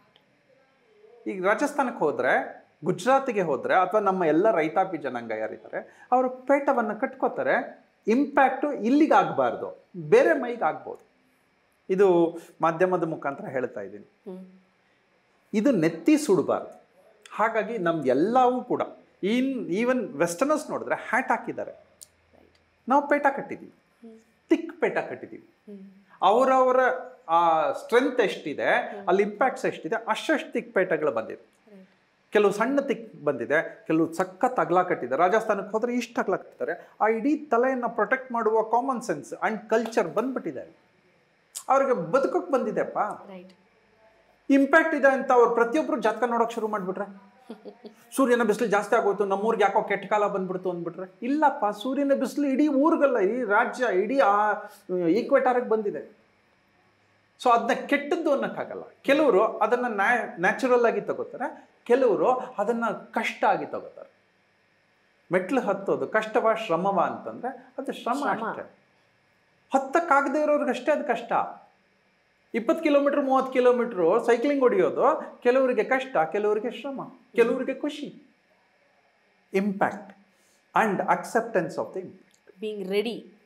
ಈಗ ರಾಜಸ್ಥಾನಕ್ಕೆ ಹೋದ್ರೆ ಗುಜರಾತಿಗೆ ಹೋದ್ರೆ ಅಥವಾ ನಮ್ಮ ಎಲ್ಲ ರೈತಾಪಿ ಜನಾಂಗ ಯಾರಿದ್ದಾರೆ ಅವರು ಪೇಟವನ್ನು ಕಟ್ಕೋತಾರೆ ಇಂಪ್ಯಾಕ್ಟು ಇಲ್ಲಿಗೆ ಆಗಬಾರ್ದು ಬೇರೆ ಮೈಗೆ ಆಗ್ಬೋದು ಇದು ಮಾಧ್ಯಮದ ಮುಖಾಂತರ ಹೇಳ್ತಾ ಇದ್ದೀನಿ ಹ್ಮ್ ಇದು ನೆತ್ತಿ ಸುಡಬಾರ್ದು ಹಾಗಾಗಿ ನಮ್ಗೆಲ್ಲವೂ ಕೂಡ ಇನ್ ಈವನ್ ವೆಸ್ಟರ್ನರ್ಸ್ ನೋಡಿದ್ರೆ ಹ್ಯಾಟ್ ಹಾಕಿದ್ದಾರೆ ರೈಟ್ ನಾವು ಪೇಟ ಕಟ್ಟಿದ್ದೀವಿ ಹ್ಮ್ ತಿಕ್ ಪೇಟ ಕಟ್ಟಿದ್ದೀವಿ ಹ್ಮ್ ಅವರವರ ಆ ಸ್ಟ್ರೆಂತ್ ಎಷ್ಟಿದೆ ಅಲ್ಲಿ ಇಂಪ್ಯಾಕ್ಟ್ಸ್ ಎಷ್ಟಿದೆ ಅಷ್ಟಷ್ಟು ತಿಕ್ ಪೇಟಗಳು ಬಂದಿದೆ ರೈಟ್ ಕೆಲವು ಸಣ್ಣ ತಿಕ್ ಬಂದಿದೆ ಕೆಲವು ಸಖತ್ ಅಗಲ ಕಟ್ಟಿದೆ ರಾಜಸ್ಥಾನಕ್ಕೆ ಹೋದರೆ ಇಷ್ಟು ಅಗಲ ಕಟ್ತಾರೆ ಆ ಇಡೀ ತಲೆಯನ್ನು ಪ್ರೊಟೆಕ್ಟ್ ಮಾಡುವ ಕಾಮನ್ ಸೆನ್ಸ್ ಆ್ಯಂಡ್ ಕಲ್ಚರ್ ಬಂದ್ಬಿಟ್ಟಿದೆ ಅವ್ರಿಗೆ ಬದುಕೋಕೆ ಬಂದಿದೆಪ್ಪ ರೈಟ್ ಇಂಪ್ಯಾಕ್ಟ್ ಇದೆ ಅಂತ ಅವ್ರು ಪ್ರತಿಯೊಬ್ಬರು ಜಾತಕ ನೋಡೋಕೆ ಶುರು ಮಾಡಿಬಿಟ್ರೆ ಸೂರ್ಯನ ಬಿಸಿಲು ಜಾಸ್ತಿ ಆಗೋಯ್ತು ನಮ್ಮೂರಿಗೆ ಯಾಕೋ ಕೆಟ್ಟ ಕಾಲ ಬಂದ್ಬಿಡ್ತು ಅಂದ್ಬಿಟ್ರೆ ಇಲ್ಲಪ್ಪ ಸೂರ್ಯನ ಬಿಸಿಲು ಇಡೀ ಊರಿಗಲ್ಲ ಇಡೀ ರಾಜ್ಯ ಇಡೀ ಆ ಈಕ್ವೆಟಾರಿಗೆ ಬಂದಿದೆ ಸೊ ಅದನ್ನ ಕೆಟ್ಟದ್ದು ಅನ್ನೋಕ್ಕಾಗಲ್ಲ ಕೆಲವರು ಅದನ್ನು ನ್ಯಾ ನ್ಯಾಚುರಲ್ ಆಗಿ ತಗೋತಾರೆ ಕೆಲವರು ಅದನ್ನು ಕಷ್ಟ ಆಗಿ ತಗೋತಾರೆ ಮೆಟ್ಲು ಹತ್ತೋದು ಕಷ್ಟವ ಶ್ರಮವ ಅಂತಂದ್ರೆ ಅದು ಶ್ರಮ ಶ್ರಮ. ಅಷ್ಟೇ ಹತ್ತಕ್ಕಾಗದೇ ಇರೋರ್ಗೆ ಅಷ್ಟೇ ಅದು ಕಷ್ಟ ಇಪ್ಪತ್ತು ಕಿಲೋಮೀಟ್ರ್ ಮೂವತ್ತು ಕಿಲೋಮೀಟ್ರು ಸೈಕ್ಲಿಂಗ್ ಹೊಡೆಯೋದು ಕೆಲವರಿಗೆ ಕಷ್ಟ ಕೆಲವರಿಗೆ ಶ್ರಮ ಕೆಲವರಿಗೆ ಖುಷಿ impact and acceptance of the impact being ready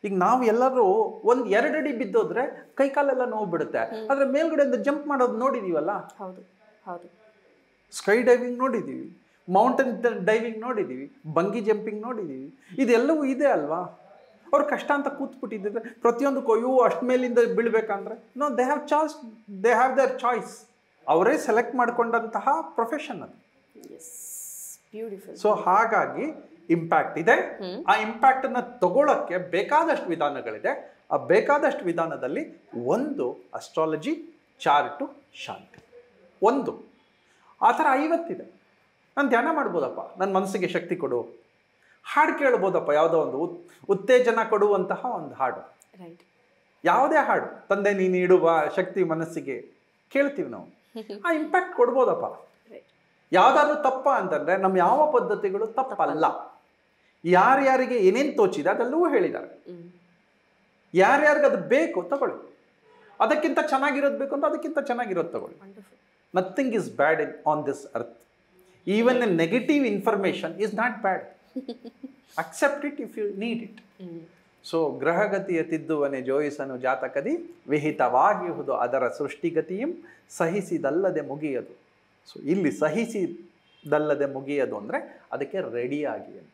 ಈಗ ನಾವು ಎಲ್ಲರೂ ಒಂದು ಎರಡು ಅಡಿ ಬಿದ್ದೋದ್ರೆ ಕೈ ಕಾಲೆಲ್ಲ ನೋವು ಬಿಡುತ್ತೆ ಆದ್ರೆ ಮೇಲ್ಗಡೆಯಿಂದ ಜಂಪ್ ಮಾಡೋದು ನೋಡಿದೀವಲ್ಲ ಹೌದು ಹೌದು ಸ್ಕೈ ಡೈವಿಂಗ್ ನೋಡಿದ್ದೀವಿ ಮೌಂಟೇನ್ ಡೈವಿಂಗ್ ನೋಡಿದ್ದೀವಿ ಬಂಗಿ ಜಂಪಿಂಗ್ ನೋಡಿದ್ದೀವಿ ಇದೆಲ್ಲವೂ ಇದೆ ಅಲ್ವಾ ಅವ್ರು ಕಷ್ಟ ಅಂತ ಕೂತ್ಬಿಟ್ಟಿದ್ದರೆ ಪ್ರತಿಯೊಂದಕ್ಕೂ ಅಯ್ಯೋ ಅಷ್ಟು ಮೇಲಿಂದ ಬೀಳ್ಬೇಕಂದ್ರೆ no they have choice they have their choice ಅವರೇ ಸೆಲೆಕ್ಟ್ ಮಾಡ್ಕೊಂಡಂತಹ ಪ್ರೊಫೆಷನ್ ಅದು ಎಸ್ ಬ್ಯೂಟಿಫುಲ್ ಸೊ ಹಾಗಾಗಿ ಇಂಪ್ಯಾಕ್ಟ್ ಇದೆ ಆ ಇಂಪ್ಯಾಕ್ಟ್ ಅನ್ನ ತಗೊಳ್ಳೋಕ್ಕೆ ಬೇಕಾದಷ್ಟು ವಿಧಾನಗಳಿದೆ ಆ ಬೇಕಾದಷ್ಟು ವಿಧಾನದಲ್ಲಿ ಒಂದು ಅಸ್ಟ್ರಾಲಜಿ ಚಾರ್ಟು ಶಾಂತಿ ಒಂದು ಆ ಥರ ಐವತ್ತಿದೆ ನಾನು ಧ್ಯಾನ ಮಾಡ್ಬೋದಪ್ಪ ನನ್ನ ಮನಸ್ಸಿಗೆ ಶಕ್ತಿ ಕೊಡು ಹಾಡು ಕೇಳ್ಬೋದಪ್ಪ ಯಾವುದೋ ಒಂದು ಉತ್ ಉತ್ತೇಜನ ಕೊಡುವಂತಹ ಒಂದು ಹಾಡು ರೈಟ್ ಯಾವುದೇ ಹಾಡು ತಂದೆ ನೀನು ನೀಡುವ ಶಕ್ತಿ ಮನಸ್ಸಿಗೆ ಕೇಳ್ತೀವಿ ನಾವು ಆ ಇಂಪ್ಯಾಕ್ಟ್ ಕೊಡ್ಬೋದಪ್ಪ ರೈಟ್ ಯಾವ್ದಾದ್ರು ತಪ್ಪ ಅಂತಂದ್ರೆ ನಮ್ಮ ಯಾವ ಪದ್ಧತಿಗಳು ತಪ್ಪಲ್ಲ ಯಾರ್ಯಾರಿಗೆ ಏನೇನು ತೋಚಿದೆ ಅದೆಲ್ಲವೂ ಹೇಳಿದ್ದಾರೆ ಹ್ಮ್ ಯಾರ್ಯಾರಿಗೆ ಅದು ಬೇಕು ತಗೊಳ್ಳಿ ಅದಕ್ಕಿಂತ ಚೆನ್ನಾಗಿರೋದು ಬೇಕು ಅಂತ ಅದಕ್ಕಿಂತ ಚೆನ್ನಾಗಿರೋದು ತಗೊಳ್ಳಿ wonderful nothing is bad in on this earth even a negative information is not bad accept it if you need it hmm so ಗ್ರಹಗತಿಯ ತಿದ್ದುವನೆ ಜೋಯಿಸನು ಜಾತಕದಿ ವಿಹಿತವಾಗಿಹುದು ಅದರ ಸೃಷ್ಟಿಗತಿಯಂ ಸಹಿಸಿದಲ್ಲದೆ ಮುಗಿಯದು ಸೊ ಇಲ್ಲಿ ಸಹಿಸಿದಲ್ಲದೆ ಮುಗಿಯದು ಅಂದರೆ ಅದಕ್ಕೆ ರೆಡಿ ಆಗಿ ಅಂತ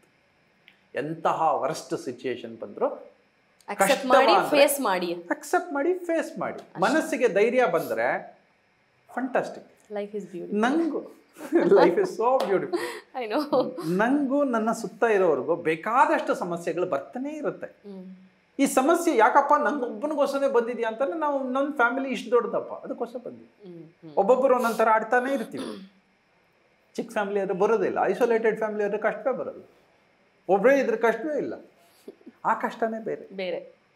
ಎಂತಹ ವರ್ಸ್ಟ್ ಸಿಚುಯೇಷನ್ ಬಂದರೂ ಅಕ್ಸೆಪ್ಟ್ ಮಾಡಿ ಕಷ್ಟವಾದ್ರೆ- ಫೇಸ್ ಮಾಡಿ ಅಕ್ಸೆಪ್ಟ್ ಮಾಡಿ ಫೇಸ್ ಮಾಡಿ ಮನಸ್ಸಿಗೆ ಧೈರ್ಯ ಬಂದರೆ ಫಂಟಾಸ್ಟಿಕ್ ಲೈಫ್ ಇಸ್ ಬ್ಯೂಟಿ ನಂಗು life is so beautiful I know ನಂಗೂ ನನ್ನ ಸುತ್ತ ಇರೋವರೆಗೂ ಬೇಕಾದಷ್ಟು ಸಮಸ್ಯೆಗಳು ಬರ್ತಾನೆ ಇರುತ್ತೆ ಹ್ಮ್ ಈ ಸಮಸ್ಯೆ ಯಾಕಪ್ಪ ನಂಗೆ ಒಬ್ಬನಿಗೋಸ್ಕರ ಬಂದಿದ್ಯಾ ಅಂತಂದ್ರೆ ನಾವು ನಮ್ಮ ಫ್ಯಾಮಿಲಿ ಇಷ್ಟು ದೊಡ್ಡದಪ್ಪ ಅದಕ್ಕೋಸ್ಕರ ಬಂದ್ವಿ ಹ್ಮ್ ಹ್ಮ್ ಒಬ್ಬೊಬ್ಬರು ಒಂದೊಂದು ಥರ ಆಡ್ತಾನೆ ಇರ್ತೀವಿ ಚಿಕ್ಕ ಫ್ಯಾಮಿಲಿ ಆದರೆ ಬರೋದಿಲ್ಲ ಐಸೋಲೇಟೆಡ್ ಫ್ಯಾಮಿಲಿ ಆದರೆ ಕಷ್ಟವೇ ಬರೋದು ಒಬ್ಬರೇ ಇದ್ರೆ ಕಷ್ಟವೇ ಇಲ್ಲ ಆ ಕಷ್ಟನೇ ಬೇರೆ ಬೇರೆ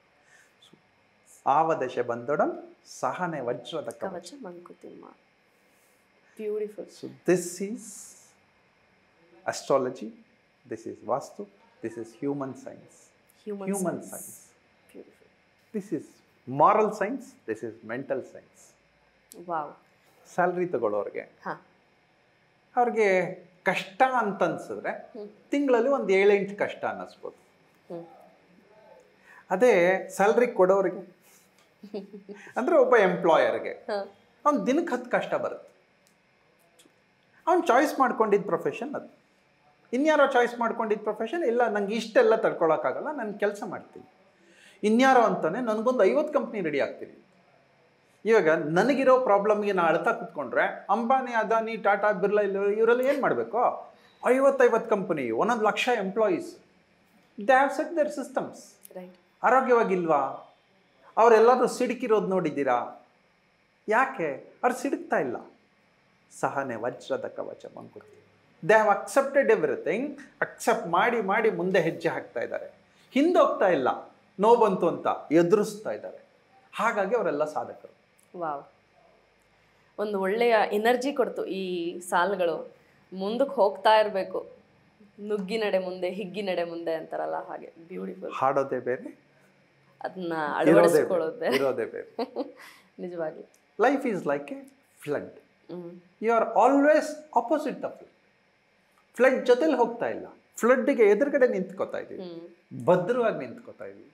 ಆವ ದಶೆ ಬಂದೊಡಂ ಸಹನೆ ವಜ್ರದ ಕವಚ ಕವಚ Mankutimma beautiful so this is astrology this is vastu this is human science human human science beautiful this is moral science this is mental science wow salary ತಗೊಳ್ಳೋರಿಗೆ ಹಾ ಅವ್ರಿಗೆ ಕಷ್ಟ ಅಂತ ಅನ್ಸಿದ್ರೆ ಹ್ಮ್. ತಿಂಗಳಲ್ಲಿ ಒಂದು ಏಳೆಂಟು ಕಷ್ಟ ಅನ್ನಿಸ್ಬೋದು ಹ್ಮ್ ಅದೇ ಸ್ಯಾಲ್ರಿ ಕೊಡೋರಿಗೆ ಅಂದರೆ ಒಬ್ಬ ಎಂಪ್ಲಾಯರ್ಗೆ ಹಾ ಅವ್ನು ದಿನಕ್ಕೆ ಹತ್ತು ಕಷ್ಟ ಬರುತ್ತೆ ಅವ್ನು ಚಾಯ್ಸ್ ಮಾಡ್ಕೊಂಡಿದ್ದ ಪ್ರೊಫೆಷನ್ ಅದು ಇನ್ಯಾರೋ ಚಾಯ್ಸ್ ಮಾಡ್ಕೊಂಡಿದ್ದ ಪ್ರೊಫೆಷನ್ ಇಲ್ಲ ನಂಗೆ ಇಷ್ಟೆಲ್ಲ ತಡ್ಕೊಳಕ್ಕಾಗಲ್ಲ ನಾನು ಕೆಲಸ ಮಾಡ್ತೀನಿ ಇನ್ಯಾರೋ ಅಂತಾನೆ ನನಗೊಂದು ಐವತ್ತು ಕಂಪ್ನಿ ರೆಡಿ ಆಗ್ತೀನಿ ಇವಾಗ ನನಗಿರೋ ಪ್ರಾಬ್ಲಮ್ಗೆ ನಾ ಅಳ್ತಾ ಕೂತ್ಕೊಂಡ್ರೆ ಅಂಬಾನಿ ಅದಾನಿ ಟಾಟಾ ಬಿರ್ಲಾ ಇಲ್ಲ ಇವರೆಲ್ಲ ಏನು ಮಾಡಬೇಕು ಐವತ್ತೈವತ್ತು ಕಂಪನಿ ಒಂದೊಂದು lakh employees they have set their systems right ಆರೋಗ್ಯವಾಗಿಲ್ವಾ ಅವರೆಲ್ಲರೂ ಸಿಡುಕಿರೋದು ನೋಡಿದ್ದೀರಾ ಯಾಕೆ ಅವ್ರು ಸಿಡುಕ್ತಾ ಇಲ್ಲ ಸಹನೆ ವಜ್ರದ ಕವಚ ಮಂಕುತಿ they have accepted everything accept ಮಾಡಿ ಮಾಡಿ ಮುಂದೆ ಹೆಜ್ಜೆ ಹಾಕ್ತಾ ಇದ್ದಾರೆ ಹಿಂದೋಗ್ತಾ ಇಲ್ಲ ನೋವು ಬಂತು ಅಂತ ಎದುರಿಸ್ತಾ ಇದ್ದಾರೆ ಹಾಗಾಗಿ ಅವರೆಲ್ಲ ಸಾಧಕರು ವಾವ್ ಒಂದು ಒಳ್ಳೆಯ ಎನರ್ಜಿ ಕೊಡ್ತು ಈ ಸಾಲುಗಳು ಮುಂದಕ್ಕೆ ಹೋಗ್ತಾ ಇರಬೇಕು ನುಗ್ಗಿ ನಡೆ ಮುಂದೆ ಹಿಗ್ಗಿ ನಡೆ ಮುಂದೆ ಅಂತಾರಲ್ಲ ಹಾಗೆ ಬ್ಯೂಟಿಫುಲ್ ಹಾಡೋದೇ ಬೇರೆ ಅದನ್ನ ಇರೋದೇ ಅಳವಡಿಸ್ಕೊಳ್ಳೋದು ಬೇರೆ ಇರೋದೇ ಬೇರೆ ನಿಜವಾಗ್ಲಿ life is like a flood hmm you are always opposite the flood flood ಜೊತೆಲಿ ಹೋಗ್ತಾ ಇಲ್ಲ ಫ್ಲಡ್ಗೆ ಎದುರುಗಡೆ ನಿಂತ್ಕೋತಾ ಇದ್ದೀವಿ ಹ್ಮ್ ಭದ್ರವಾಗಿ ನಿಂತ್ಕೋತಾ ಇದ್ದೀವಿ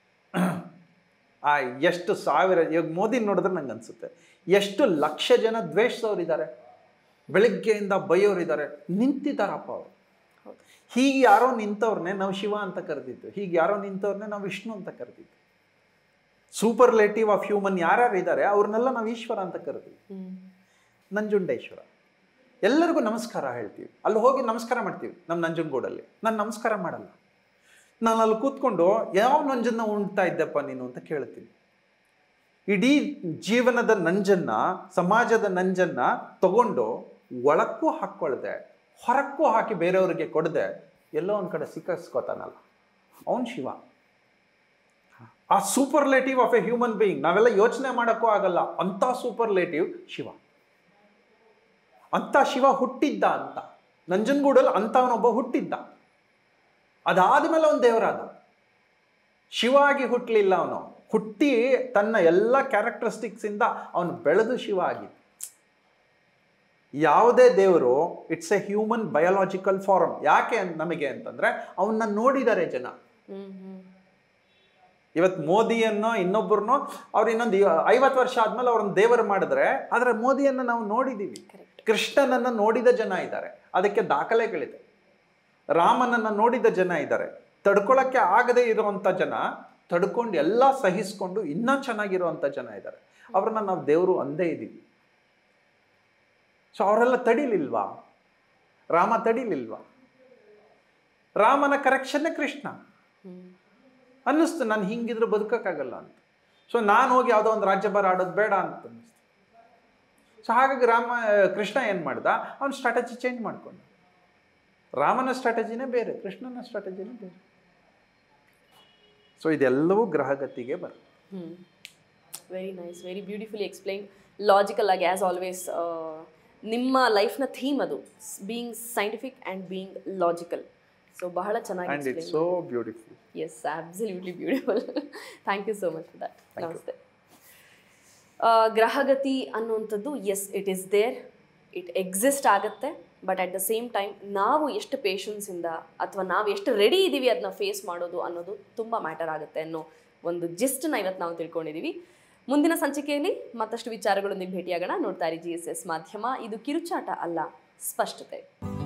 ಆ ಎಷ್ಟು ಸಾವಿರ ಇವಾಗ ಮೋದಿ ನೋಡಿದ್ರೆ ನಂಗೆ ಅನ್ಸುತ್ತೆ ಎಷ್ಟು ಲಕ್ಷ ಜನ ದ್ವೇಷದವ್ರಿದ್ದಾರೆ ಬೆಳಿಗ್ಗೆಯಿಂದ ಬೈಯೋರಿದ್ದಾರೆ ನಿಂತಿದ್ದಾರಪ್ಪ ಅವರು ಹೌದು ಹೀಗೆ ಯಾರೋ ನಿಂತವ್ರನ್ನೇ ನಾವು ಶಿವ ಅಂತ ಕರೆದಿದ್ದು ಹೀಗೆ ಯಾರೋ ನಿಂತವ್ರನ್ನೇ ನಾವು ವಿಷ್ಣು ಅಂತ ಕರೆದಿದ್ದು ಸೂಪರ್ಲೇಟಿವ್ ಆಫ್ ಹ್ಯೂಮನ್ ಯಾರ್ಯಾರು ಇದ್ದಾರೆ ಅವ್ರನ್ನೆಲ್ಲ ನಾವು ಈಶ್ವರ ಅಂತ ಕರೆದಿವಿ ಹ್ಮ್ ನಂಜುಂಡೇಶ್ವರ ಎಲ್ಲರಿಗೂ ನಮಸ್ಕಾರ ಹೇಳ್ತೀವಿ ಅಲ್ಲಿ ಹೋಗಿ ನಮಸ್ಕಾರ ಮಾಡ್ತೀವಿ ನಮ್ಮ ನಂಜನಗೂಡಲ್ಲಿ ನಾನು ನಮಸ್ಕಾರ ಮಾಡಲ್ಲ ನಾನು ಅಲ್ಲಿ ಕೂತ್ಕೊಂಡು ಯಾವ ನಂಜನ್ನ ಉಣ್ತಾ ಇದ್ದಪ್ಪ ನೀನು ಅಂತ ಕೇಳ್ತೀನಿ ಇಡೀ ಜೀವನದ ನಂಜನ್ನ ಸಮಾಜದ ನಂಜನ್ನ ತಗೊಂಡು ಒಳಕ್ಕೂ ಹಾಕ್ಕೊಳ್ದೆ ಹೊರಕ್ಕೂ ಹಾಕಿ ಬೇರೆಯವರಿಗೆ ಕೊಡದೆ ಎಲ್ಲೋ ಒಂದು ಕಡೆ ಸಿಕ್ಕಿಸ್ಕೋತಾನಲ್ಲ ಅವನು Shiva a superlative of a human being ನಾವೆಲ್ಲ ಯೋಚನೆ ಮಾಡೋಕ್ಕೂ ಆಗಲ್ಲ ಅಂಥ ಸೂಪರ್ಲೇಟಿವ್ ಶಿವ ಅಂತ ಶಿವ ಹುಟ್ಟಿದ್ದ ಅಂತ ನಂಜನಗೂಡಲ್ಲಿ ಅಂಥವನೊಬ್ಬ ಹುಟ್ಟಿದ್ದ ಅದಾದ್ಮೇಲೆ ಅವನು ದೇವರಾದ ಶಿವ ಆಗಿ ಹುಟ್ಟಲಿಲ್ಲ ಅವನು ಹುಟ್ಟಿ ತನ್ನ ಎಲ್ಲ ಕ್ಯಾರೆಕ್ಟರಿಸ್ಟಿಕ್ಸ್ ಇಂದ ಅವನು ಬೆಳೆದು ಶಿವ ಆಗಿದ್ದ ಯಾವುದೇ ದೇವರು it's a human biological form ಯಾಕೆ ಅಂತ ನಮಗೆ ಅಂತಂದ್ರೆ ಅವನ್ನ ನೋಡಿದ್ದಾರೆ ಜನ ಹ್ಮ್ ಹ್ಮ್ ಇವತ್ತು ಮೋದಿಯನ್ನೋ ಇನ್ನೊಬ್ಬರನ್ನೋ ಅವ್ರು ಇನ್ನೊಂದು ಐವತ್ತು ವರ್ಷ ಆದ್ಮೇಲೆ ಅವ್ರನ್ನ ದೇವರು ಮಾಡಿದ್ರೆ ಆದರೆ ಮೋದಿಯನ್ನು ನಾವು ನೋಡಿದ್ದೀವಿ ಕರೆಕ್ಟ್ ಕೃಷ್ಣನನ್ನ ನೋಡಿದ ಜನ ಇದ್ದಾರೆ ಅದಕ್ಕೆ ದಾಖಲೆಗಳಿದೆ ರಾಮನನ್ನ ನೋಡಿದ ಜನ ಇದ್ದಾರೆ ತಡ್ಕೊಳಕ್ಕೆ ಆಗದೆ ಇರುವಂಥ ಜನ ತಡ್ಕೊಂಡು ಎಲ್ಲ ಸಹಿಸ್ಕೊಂಡು ಇನ್ನೂ ಚೆನ್ನಾಗಿರುವಂಥ ಜನ ಇದ್ದಾರೆ ಅವ್ರನ್ನ ನಾವು ದೇವರು ಅಂದೇ ಇದ್ದೀವಿ ಸೊ ಅವರೆಲ್ಲ ತಡಿಲಿಲ್ವಾ ರಾಮ ತಡಿಲಿಲ್ವಾ ರಾಮನ ಕರೆಕ್ಷನ್ನೇ ಕೃಷ್ಣ ಹ್ಮ್ ಅನ್ನಿಸ್ತು ನಾನು ಹಿಂಗಿದ್ರೆ ಬದುಕೋಕ್ಕಾಗಲ್ಲ ಅಂತ ಸೊ ನಾನು ಹೋಗಿ ಯಾವುದೋ ಒಂದು ರಾಜ್ಯಭಾರ ಆಡೋದು ಬೇಡ ಅಂತ ಅನ್ನಿಸ್ತು ಸೊ ಹಾಗಾಗಿ ರಾಮ ಕೃಷ್ಣ ಏನು ಮಾಡ್ದ ಅವನ ಸ್ಟ್ರಾಟಜಿ ಚೇಂಜ್ ಮಾಡ್ಕೊಂಡ ರಾಮನ ಸ್ಟ್ರಾಟಜಿನೇ ಬೇರೆ ಕೃಷ್ಣನ ಸ್ಟ್ರಾಟಜಿನೇ ಬೇರೆ ಸೊ ಇದೆಲ್ಲವೂ ಗ್ರಹಗತಿಗೆ ಬರುತ್ತೆ hmm very nice very beautifully explain logical ಆಗಿ ಆ್ಯಸ್ ಆಲ್ವೇಸ್ ನಿಮ್ಮ ಲೈಫ್ನ ಥೀಮ್ ಅದು being scientific and being logical so ಬಹಳ ಚೆನ್ನಾಗಿ and it's explain so beautiful yes absolutely beautiful thank you so much for that Thank you. ನಮಸ್ತೆ ಆ, ಗ್ರಹಗತಿ ಅನ್ನುವಂಥದ್ದು yes it is there it exist ಆಗುತ್ತೆ but at the same time ನಾವು ಎಷ್ಟು ಪೇಷನ್ಸಿಂದ ಅಥವಾ ನಾವು ಎಷ್ಟು ರೆಡಿ ಇದ್ದೀವಿ ಅದನ್ನ ಫೇಸ್ ಮಾಡೋದು ಅನ್ನೋದು ತುಂಬ ಮ್ಯಾಟರ್ ಆಗುತ್ತೆ ಅನ್ನೋ ಒಂದು ಜಿಸ್ಟನ್ನ ಇವತ್ತು ನಾವು ತಿಳ್ಕೊಂಡಿದ್ದೀವಿ ಮುಂದಿನ ಸಂಚಿಕೆಯಲ್ಲಿ ಮತ್ತಷ್ಟು ವಿಚಾರಗಳೊಂದಿಗೆ ಭೇಟಿಯಾಗೋಣ ನೋಡ್ತಾ ಇರಿ ಜಿ ಎಸ್ ಎಸ್ ಮಾಧ್ಯಮ ಇದು ಕಿರುಚಾಟ ಅಲ್ಲ ಸ್ಪಷ್ಟತೆ